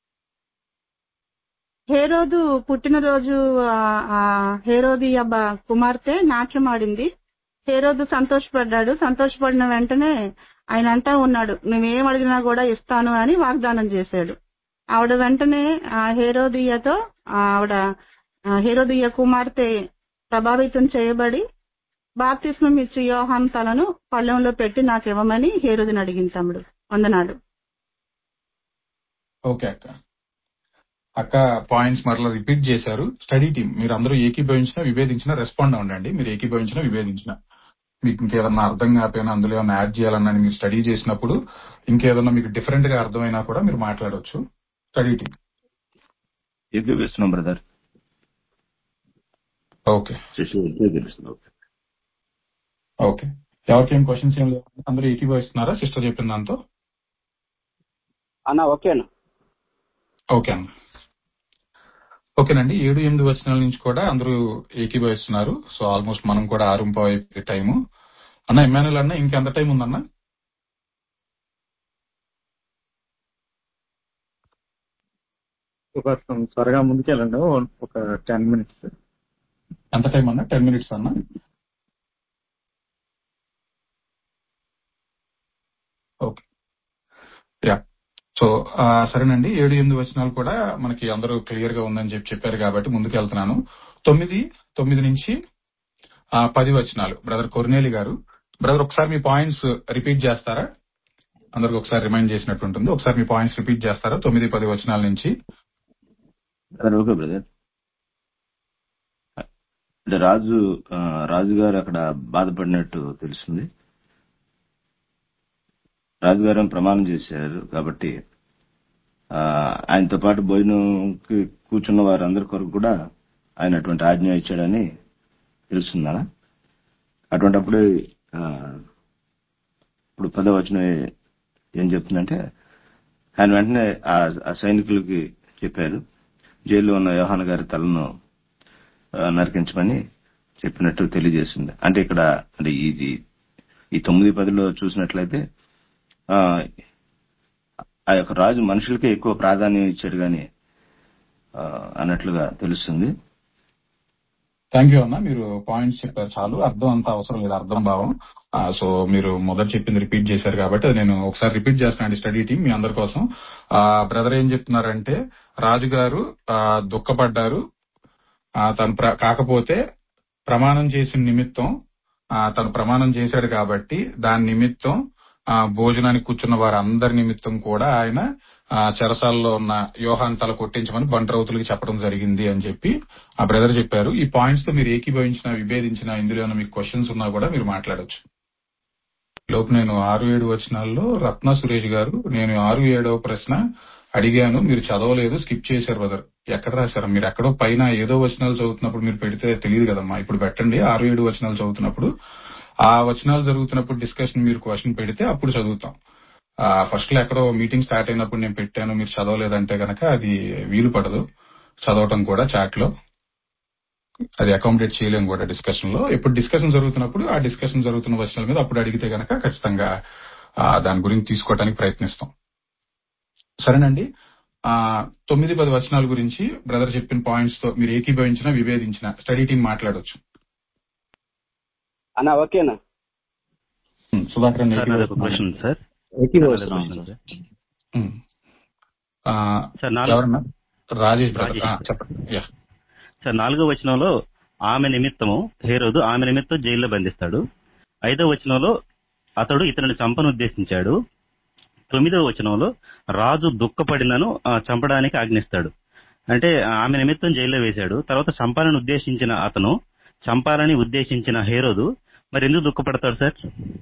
హేరోదు పుట్టినరోజు ఆ, ఆ, హేరోదియ బ- కుమార్తె నాట్యం ఆడింది హేరోదు సంతోషపడ్డాడు సంతోషపడిన వెంటనే ఆయన అంటా ఉన్నాడు నువ్వేం అడిగినా కూడా ఇస్తాను అని వాగ్దానం చేశాడు ఆవిడ వెంటనే ఆ హేరోదియతో ఆ, ఆవిడ ఆ, హేరోదియ కుమార్తె ప్రభావితం చేయబడి బాప్తిస్మం ఇచ్చి యోహాన్ తలను పళ్ళెంలో పెట్టి నాకు ఇవ్వమని హేరోదిని అడిగింది తమ్ముడు వందనాలు ఓకే అక్క అక్క పాయింట్స్ మరలా రిపీట్ చేశారు స్టడీ టీం మీరు అందరూ ఏకీభవించిన విభేదించిన రెస్పాండ్ అవ్వండి మీరు ఏకీభవించిన విభేదించిన మీకు ఇంకేదన్నా అర్థం కాకపోయినా అందులో ఏమైనా యాడ్ చేయాలన్నా మీరు స్టడీ చేసినప్పుడు ఇంకేదన్నా మీకు డిఫరెంట్ గా అర్థమైనా కూడా మీరు మాట్లాడొచ్చు స్టడీ టీం ఏకీపిస్తున్నాం బ్రదర్ ఓకే శశి ఏకీపిస్తున్నాం ఓకే ఓకే ఎవరికేం క్వశ్చన్స్ ఏం లేవు అందరూ ఏకీభవిస్తున్నారా సిస్టర్ చెప్పిన దాంతో అన్న ఓకేనా ఓకే అన్న ఓకేనండి ఏడు ఎనిమిది వచనాల నుంచి కూడా అందరూ ఏకీభవిస్తున్నారు సో ఆల్మోస్ట్ మనం కూడా ఆరు అయిపోయే టైము అన్న ఎమ్మానుల్ అన్న ఇంకెంత టైం ఉందన్న ఒక త్వరగా ముందుకెళ్ళండి ఒక టెన్ మినిట్స్ ఎంత టైం అన్న టెన్ మినిట్స్ అన్న ఓకే యా సో ఆ, సరేనండి ఏడు ఎనిమిది వచనాలు కూడా మనకి అందరూ క్లియర్ గా ఉందని చెప్పి చెప్పారు కాబట్టి ముందుకు వెళ్తున్నాను తొమ్మిది తొమ్మిది నుంచి ఆ, పది వచనాలు బ్రదర్ కొర్నేలి గారు బ్రదర్ ఒకసారి మీ పాయింట్స్ రిపీట్ చేస్తారా అందరికి ఒకసారి రిమైండ్ చేసినట్టు ఉంటుంది ఒకసారి మీ పాయింట్స్ రిపీట్ చేస్తారా తొమ్మిది పది వచనాల నుంచి బ్రదర్ ఓకే బ్రదర్ అంటే రాజు ఆ, రాజు గారు అక్కడ బాధపడినట్టు తెలుస్తుంది రాజుగారు ఏమో ప్రమాణం చేశారు కాబట్టి ఆ, ఆయనతో పాటు భోజనంకి కూర్చున్న వారందరి కొరకు కూడా ఆయన అటువంటి ఆజ్ఞ ఇచ్చాడని తెలుస్తుందా అటువంటిప్పుడు ఆ, ఇప్పుడు పదో వచనం ఏ- ఏం చెప్తుందంటే ఆయన వెంటనే ఆ ఆ సైనికులకి చెప్పారు జైల్లో ఉన్న యోహాన్ గారి తలను ఆ, నరికించమని చెప్పినట్టు తెలియజేసింది అంటే ఇక్కడ అంటే ఇది ఈ తొమ్మిది పదిలో చూసినట్లయితే ఆ ఆ యొక్క రాజు మనుషులకే ఎక్కువ ప్రాధాన్యం ఇచ్చాడు గాని ఆ, అన్నట్లుగా తెలుస్తుంది థ్యాంక్ యూ అన్న మీరు పాయింట్స్ చెప్పారు చాలు అర్థం అంతా అవసరం లేదు అర్థం భావం ఆ, సో మీరు మొదట చెప్పింది రిపీట్ చేశారు కాబట్టి అది నేను ఒకసారి రిపీట్ చేస్తానండి స్టడీ టీం మీ అందరి కోసం ఆ బ్రదర్ ఏం చెప్తున్నారంటే రాజు గారు ఆ, దుఃఖపడ్డారు ఆ, తను ప్ర- కాకపోతే ప్రమాణం చేసిన నిమిత్తం ఆ, తను ప్రమాణం చేశాడు కాబట్టి దాని నిమిత్తం ఆ భోజనానికి కూర్చున్న వారందరి నిమిత్తం కూడా ఆయన ఆ చెరసాల్లో ఉన్న యోహాన్ తల కొట్టించమని బంట్రౌతులకి చెప్పడం జరిగింది అని చెప్పి ఆ బ్రదర్ చెప్పారు ఈ పాయింట్స్ తో మీరు ఏకీభవించిన విభేదించిన ఇందులో ఏమైనా మీకు క్వశ్చన్స్ ఉన్నా కూడా మీరు మాట్లాడొచ్చు లోపు నేను ఆరు ఏడు వచనాల్లో రత్న సురేష్ గారు నేను ఆరు ఏడవ ప్రశ్న అడిగాను మీరు చదవలేదు స్కిప్ చేశారు బ్రదర్ ఎక్కడ రాశారు మీరు ఎక్కడో పైన ఏదో వచనాలు చదువుతున్నప్పుడు మీరు పెడితే తెలియదు కదమ్మా ఇప్పుడు పెట్టండి ఆరు ఏడు వచనాలు చదువుతున్నప్పుడు ఆ వచనాలు జరుగుతున్నప్పుడు డిస్కషన్ మీరు క్వశ్చన్ పెడితే అప్పుడు చదువుతాం ఫస్ట్ లో ఎక్కడో మీటింగ్ స్టార్ట్ అయినప్పుడు నేను పెట్టాను మీరు చదవలేదంటే గనక అది వీలు పడదు చదవటం కూడా చాట్ లో అది అకామిడేట్ చేయలేము కూడా డిస్కషన్ లో ఇప్పుడు డిస్కషన్ జరుగుతున్నప్పుడు ఆ డిస్కషన్ జరుగుతున్న వచనాల మీద అప్పుడు అడిగితే గనక ఖచ్చితంగా ఆ, దాని గురించి తీసుకోవడానికి ప్రయత్నిస్తాం సరేనండి ఆ తొమ్మిది పది వచనాల గురించి బ్రదర్ చెప్పిన పాయింట్స్ తో మీరు ఏకీభవించిన విభేదించిన స్టడీ టీం మాట్లాడొచ్చు అన్న ఓకేనా ఉమ్, సుధాకర్ అన్న సార్ నాది ఒక ఏకీభవిస్తున్నారా? క్వశ్చన్ సార్ ఏకీభవిస్తున్నాం నాది ఒక question, సార్. ఉమ్. ఆ, సార్ నాలుగు ఎవరన్నా రాజేష్ బ్రదర్ రాజేష్. ఆ, చెప్పండి యా సార్ నాలుగో వచనంలో ఆమె నిమిత్తము హేరోదు ఆమె నిమిత్తం జైల్లో బంధిస్తాడు ఐదో వచనంలో అతడు ఇతనిని చంపను ఉద్దేశించాడు తొమ్మిదవ వచనంలో రాజు దుఃఖపడినను ఆ, చంపడానికి ఆజ్ఞిస్తాడు అంటే ఆమె నిమిత్తం జైల్లో వేశాడు తర్వాత చంపాలని ఉద్దేశించిన అతను చంపాలని ఉద్దేశించిన హేరోదు మరి ఎందుకు దుఃఖపడతాడు సార్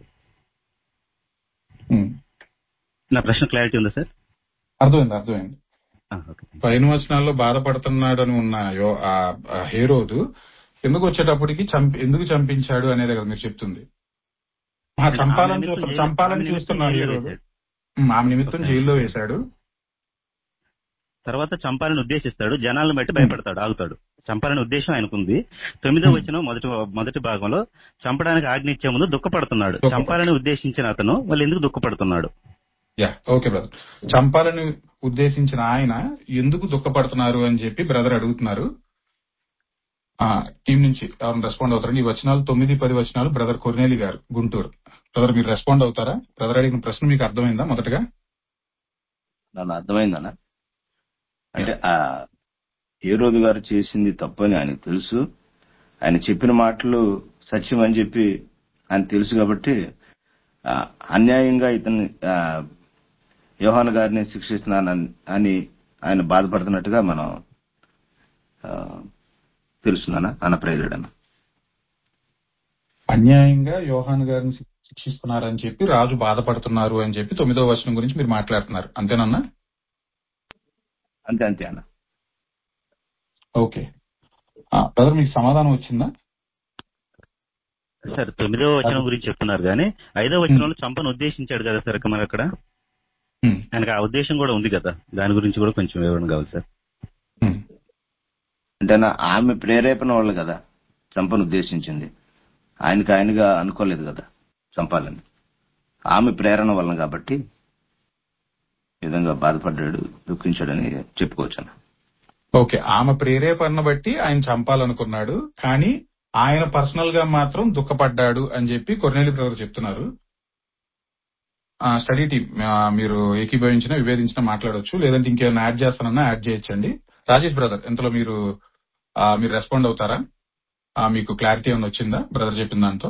ఉమ్. నా ప్రశ్న క్లారిటీ ఉందా సార్ అర్థమైంది అర్థమైంది ఆ, ఓకే పైన వచనాల్లో బాధపడుతున్నాడని ఉన్న యో- ఆ- ఆ హేరోదు కిందకు వచ్చేటప్పటికి చంపి ఎందుకు చంపించాడు అనేది కదా మీరు చెప్తుంది ఆ, ఆమె చంపాలని నిమిత్తం చూస్తున్న జైలు- చంపాలని ఆమె నిమిత్తం చూస్తున్నాడు ఈ జైల్లో రోజు వేశాడు. ఉమ్, ఆమె నిమిత్తం ఓకే. జైల్లో వేశాడు తర్వాత చంపాలని ఉద్దేశిస్తాడు జనాలను బట్టి భయపడతాడు ఆగుతాడు చంపాలని ఉద్దేశం ఆయనకుంది తొమ్మిదో Hmm. వచ్చిన మొదటి మొదటి భాగంలో చంపడానికి ఆజ్ఞించే ముందు దుఃఖపడుతున్నాడు దుఃఖపడు. చంపాలని ఉద్దేశించిన అతను వాళ్ళు ఎందుకు దుఃఖపడుతున్నాడు యా ఓకే బ్రదర్ చంపాలని ఉద్దేశించిన ఆయన ఎందుకు దుఃఖపడుతున్నారు అని చెప్పి బ్రదర్ అడుగుతున్నారు ఆ టీం నుంచి ఎవరైనా రెస్పాండ్ అవుతారండి ఈ వచనాలు తొమ్మిది పది వచనాలు బ్రదర్ కొర్నేలి గారు గుంటూరు బ్రదర్ మీరు రెస్పాండ్ అవుతారా బ్రదర్ అడిగిన ప్రశ్న మీకు అర్థమైందా మొదటగా నన్ను అర్థమైందనా అంటే ఆ హీరోది గారు చేసింది తప్పని ఆయనకు తెలుసు ఆయన చెప్పిన మాటలు సత్యం అని చెప్పి ఆయన తెలుసు కాబట్టి ఆ, అన్యాయంగా ఇతన్ని ఆ, యోహాన్ గారిని శిక్షిస్తున్నానని అని ఆయన బాధపడుతున్నట్టుగా మనం ఆ, తెలుసున్నానా అన్న ప్రేరుడన్న అన్యాయంగా యోహాన్ గారిని శిక్షిస్తున్నారని చెప్పి రాజు బాధపడుతున్నారు అని చెప్పి తొమ్మిదో వచనం గురించి మీరు మాట్లాడుతున్నారు అంతేనన్నా అంతే అంతే అన్న ఓకే బ్రదర్ మీకు సమాధానం వచ్చిందా సార్ తొమ్మిదో వచనం గురించి చెప్తున్నారు కానీ ఐదో వచనంలో చంపను ఉద్దేశించాడు కదా సార్ మరి అక్కడ Hmm. ఆయనకు ఆ ఉద్దేశం కూడా ఉంది కదా దాని గురించి కూడా కొంచెం వివరణ కావాలి సార్ ఉమ్. అంటే నా ఆమె ప్రేరేపణ వాళ్ళు కదా చంపను ఉద్దేశించింది ఆయనకి ఆయనగా అనుకోలేదు కదా చంపాలని ఆమె ప్రేరణ వలన కాబట్టి ఈ విధంగా బాధపడ్డాడు దుఃఖించాడని చెప్పుకోవచ్చు అన్న ఓకే ఆమె ప్రేరేపణ బట్టి ఆయన చంపాలనుకున్నాడు కానీ ఆయన పర్సనల్ గా మాత్రం దుఃఖపడ్డాడు అని చెప్పి కొర్నేలి బ్రదర్ చెప్తున్నారు ఆ, స్టడీ టీం ఆ, మీరు ఏకీభవించిన విభేదించిన మాట్లాడొచ్చు లేదంటే ఇంకేమైనా యాడ్ చేస్తానన్నా యాడ్ చేయొచ్చండి రాజేష్ బ్రదర్ ఇంతలో మీరు ఆ, మీరు రెస్పాండ్ అవుతారా ఆ, మీకు క్లారిటీ ఏమైనా వచ్చిందా బ్రదర్ చెప్పిన దాంతో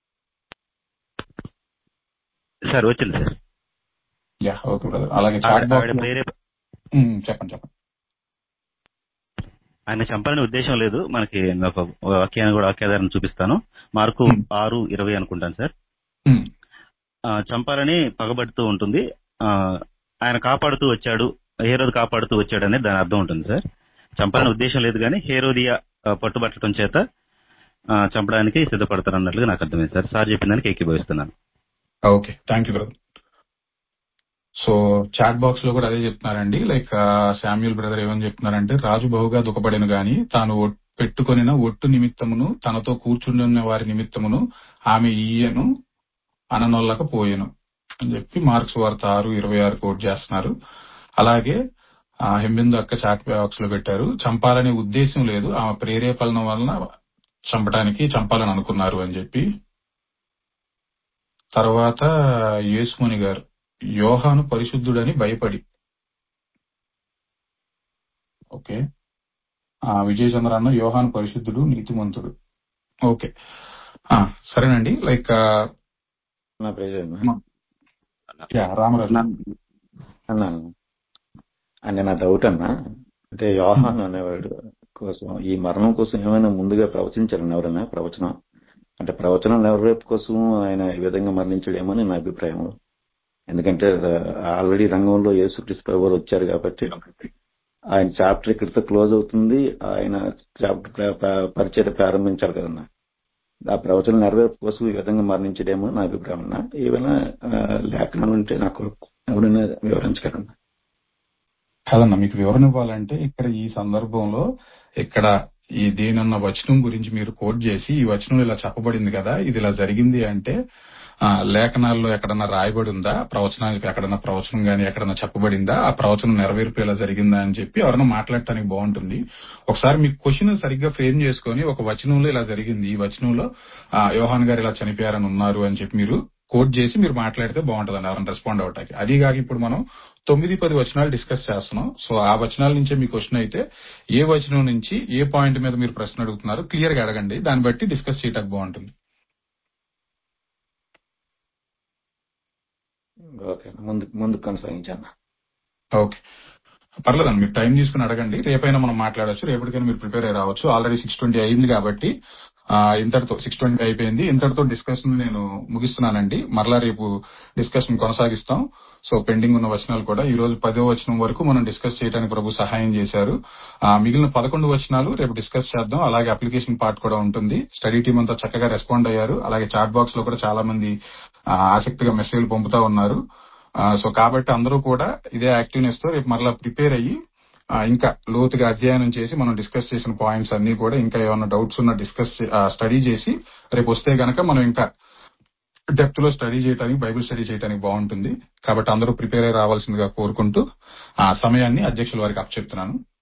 సార్ వచ్చింది సార్ యా ఓకే బ్రదర్ అలాగే చాట్ ఆవిడ బాక్స్ ఆవిడ ప్రేరేప ఉమ్, చెప్పండి చెప్పండి ఆయన చంపాలని ఉద్దేశం లేదు మనకి ఒక వాక్యాన్ని కూడా వాక్యాధారం చూపిస్తాను మార్కు Hmm. ఆరు ఇరవై అనుకుంటాను సార్ ఉమ్, ఆ, చంపాలని పగబడుతూ ఉంటుంది ఆ, ఆయన కాపాడుతూ వచ్చాడు హేరోది కాపాడుతూ వచ్చాడు అనేది దాని అర్థం ఉంటుంది సార్ చంపాలని ఉద్దేశం లేదు కానీ హేరోదియా ఆ, పట్టుబట్టడం చేత ఆ, చంపడానికి సిద్ధపడతారు అన్నట్లుగా నాకు అర్థమైంది సార్ సార్ చెప్పిన దానికి ఏకీభవిస్తున్నాను okay thank you brother so chat box లో కూడా అదే చెప్తున్నారండి లైక్ శామ్యుల్ బ్రదర్ ఏమని చెప్తున్నారంటే రాజు బహుగా దుఃఖపడిన గాని తాను ఒట్- పెట్టుకొనిన ఒట్టు నిమిత్తమును తనతో కూర్చుండున్న వారి నిమిత్తమును ఆమె ఈయను అననొల్లక పోయెను అని చెప్పి మార్క్స్ వార్త ఆరు ఇరవై ఆరు కోట్ చేస్తున్నారు అలాగే ఆ, హెంబిందు అక్క చాట్ బాక్స్ లో పెట్టారు చంపాలనే ఉద్దేశం లేదు ఆమె ప్రేరేపణ వలన చంపడానికి చంపాలని అనుకున్నారు అని చెప్పి తర్వాత యేసుముని గారు యోహాను పరిశుద్ధుడని భయపడి ఓకే ఆ విజయ చంద్ర అన్న యోహాను పరిశుద్ధుడు నీతిమంతుడు ఓకే ఆ, సరేనండి లైక్ ఆ, నా ప్రైజ్ యా, రామరాజు అన్నా అంటే నా డౌట్ అన్నా అంటే యోహాన్ అనేవాడు కోసం ఈ మరణం కోసం ఏమైనా ముందుగా ప్రవచించారని ఎవరైనా ప్రవచనం అంటే ప్రవచనం నెరవేర్పు కోసం ఆయన ఈ విధంగా మరణించడేమని నా అభిప్రాయం ఎందుకంటే ఆల్రెడీ రంగంలో యేసుక్రీస్తు ప్రభు వారు వచ్చారు కాబట్టి ఆయన చాప్టర్ ఇక్కడితో క్లోజ్ అవుతుంది ఆయన చాప్టర్ పరిచయం ప్రారంభించాలి కదన్నా ఆ ప్రవచనం నెరవేర్పు కోసం ఈ విధంగా మరణించడేమో నా అభిప్రాయం అన్నా ఏమైనా ఆ, లేఖనాలు ఉంటే నాకు ఎవరైనా వివరించగలన్నా కాదన్న మీకు వివరణ ఇవ్వాలంటే ఇక్కడ ఈ సందర్భంలో ఇక్కడ ఈ దేనన్న వచనం గురించి మీరు కోట్ చేసి ఈ వచనం ఇలా చెప్పబడింది కదా ఇది ఇలా జరిగింది అంటే ఆ, లేఖనాల్లో ఎక్కడన్నా రాయబడి ఉందా ప్రవచనానికి ఎక్కడన్నా ప్రవచనం గానీ ఎక్కడన్నా చెప్పబడిందా ఆ ప్రవచనం నెరవేర్పు ఇలా జరిగిందా అని చెప్పి ఎవరైనా మాట్లాడటానికి బాగుంటుంది ఒకసారి మీ క్వశ్చన్ సరిగ్గా ఫ్రేమ్ చేసుకొని ఒక వచనంలో ఇలా జరిగింది ఈ వచనంలో ఆ, యోహాన్ గారు ఇలా చనిపోయారని ఉన్నారు అని చెప్పి మీరు కోట్ చేసి మీరు మాట్లాడితే బాగుంటుంది ఎవరైనా రెస్పాండ్ అవటానికి అది కాక ఇప్పుడు మనం తొమ్మిది పది వచనాలు డిస్కస్ చేస్తున్నాం సో ఆ వచనాల నుంచే మీ క్వశ్చన్ అయితే ఏ వచనం నుంచి ఏ పాయింట్ మీద మీరు ప్రశ్న అడుగుతున్నారు క్లియర్ గా అడగండి దాన్ని బట్టి డిస్కస్ చేయడానికి బాగుంటుంది ఓకే ముందు ముందు కొనసాగించాను ఓకే పర్లేదండి మీరు టైం తీసుకుని అడగండి రేపైనా మనం మాట్లాడొచ్చు రేపటికైనా మీరు ప్రిపేర్ అయ్యి రావచ్చు ఆల్రెడీ సిక్స్ ట్వంటీ అయింది కాబట్టి ఆ, ఇంతటితో సిక్స్ ట్వంటీ అయిపోయింది ఇంతటితో డిస్కషన్ నేను ముగిస్తున్నానండి మరలా రేపు డిస్కషన్ కొనసాగిస్తాం సో పెండింగ్ ఉన్న వచనాలు కూడా ఈ రోజు పదో వచనం వరకు మనం డిస్కస్ చేయడానికి ప్రభు సహాయం చేశారు ఆ, మిగిలిన పదకొండు వచనాలు రేపు డిస్కస్ చేద్దాం అలాగే అప్లికేషన్ పార్ట్ కూడా ఉంటుంది స్టడీ టీం అంతా చక్కగా రెస్పాండ్ అయ్యారు అలాగే చాట్ బాక్స్ లో కూడా చాలా మంది ఆ, ఆసక్తిగా మెసేజ్లు పంపుతా ఉన్నారు ఆ, సో కాబట్టి అందరూ కూడా ఇదే యాక్టివ్నెస్ తో రేపు మరలా ప్రిపేర్ అయ్యి ఆ, ఇంకా లోతుగా అధ్యయనం చేసి మనం డిస్కస్ చేసిన పాయింట్స్ అన్ని కూడా ఇంకా ఏమైనా డౌట్స్ ఉన్నా డిస్కస్ స్టడీ చేసి రేపు వస్తే గనక మనం ఇంకా డెప్త్ లో స్టడీ చేయడానికి బైబిల్ స్టడీ చేయడానికి బాగుంటుంది కాబట్టి అందరూ ప్రిపేర్ అయ్యి రావాల్సిందిగా కోరుకుంటూ ఆ సమయాన్ని అధ్యక్షుల వారికి అప్పచెప్తున్నాను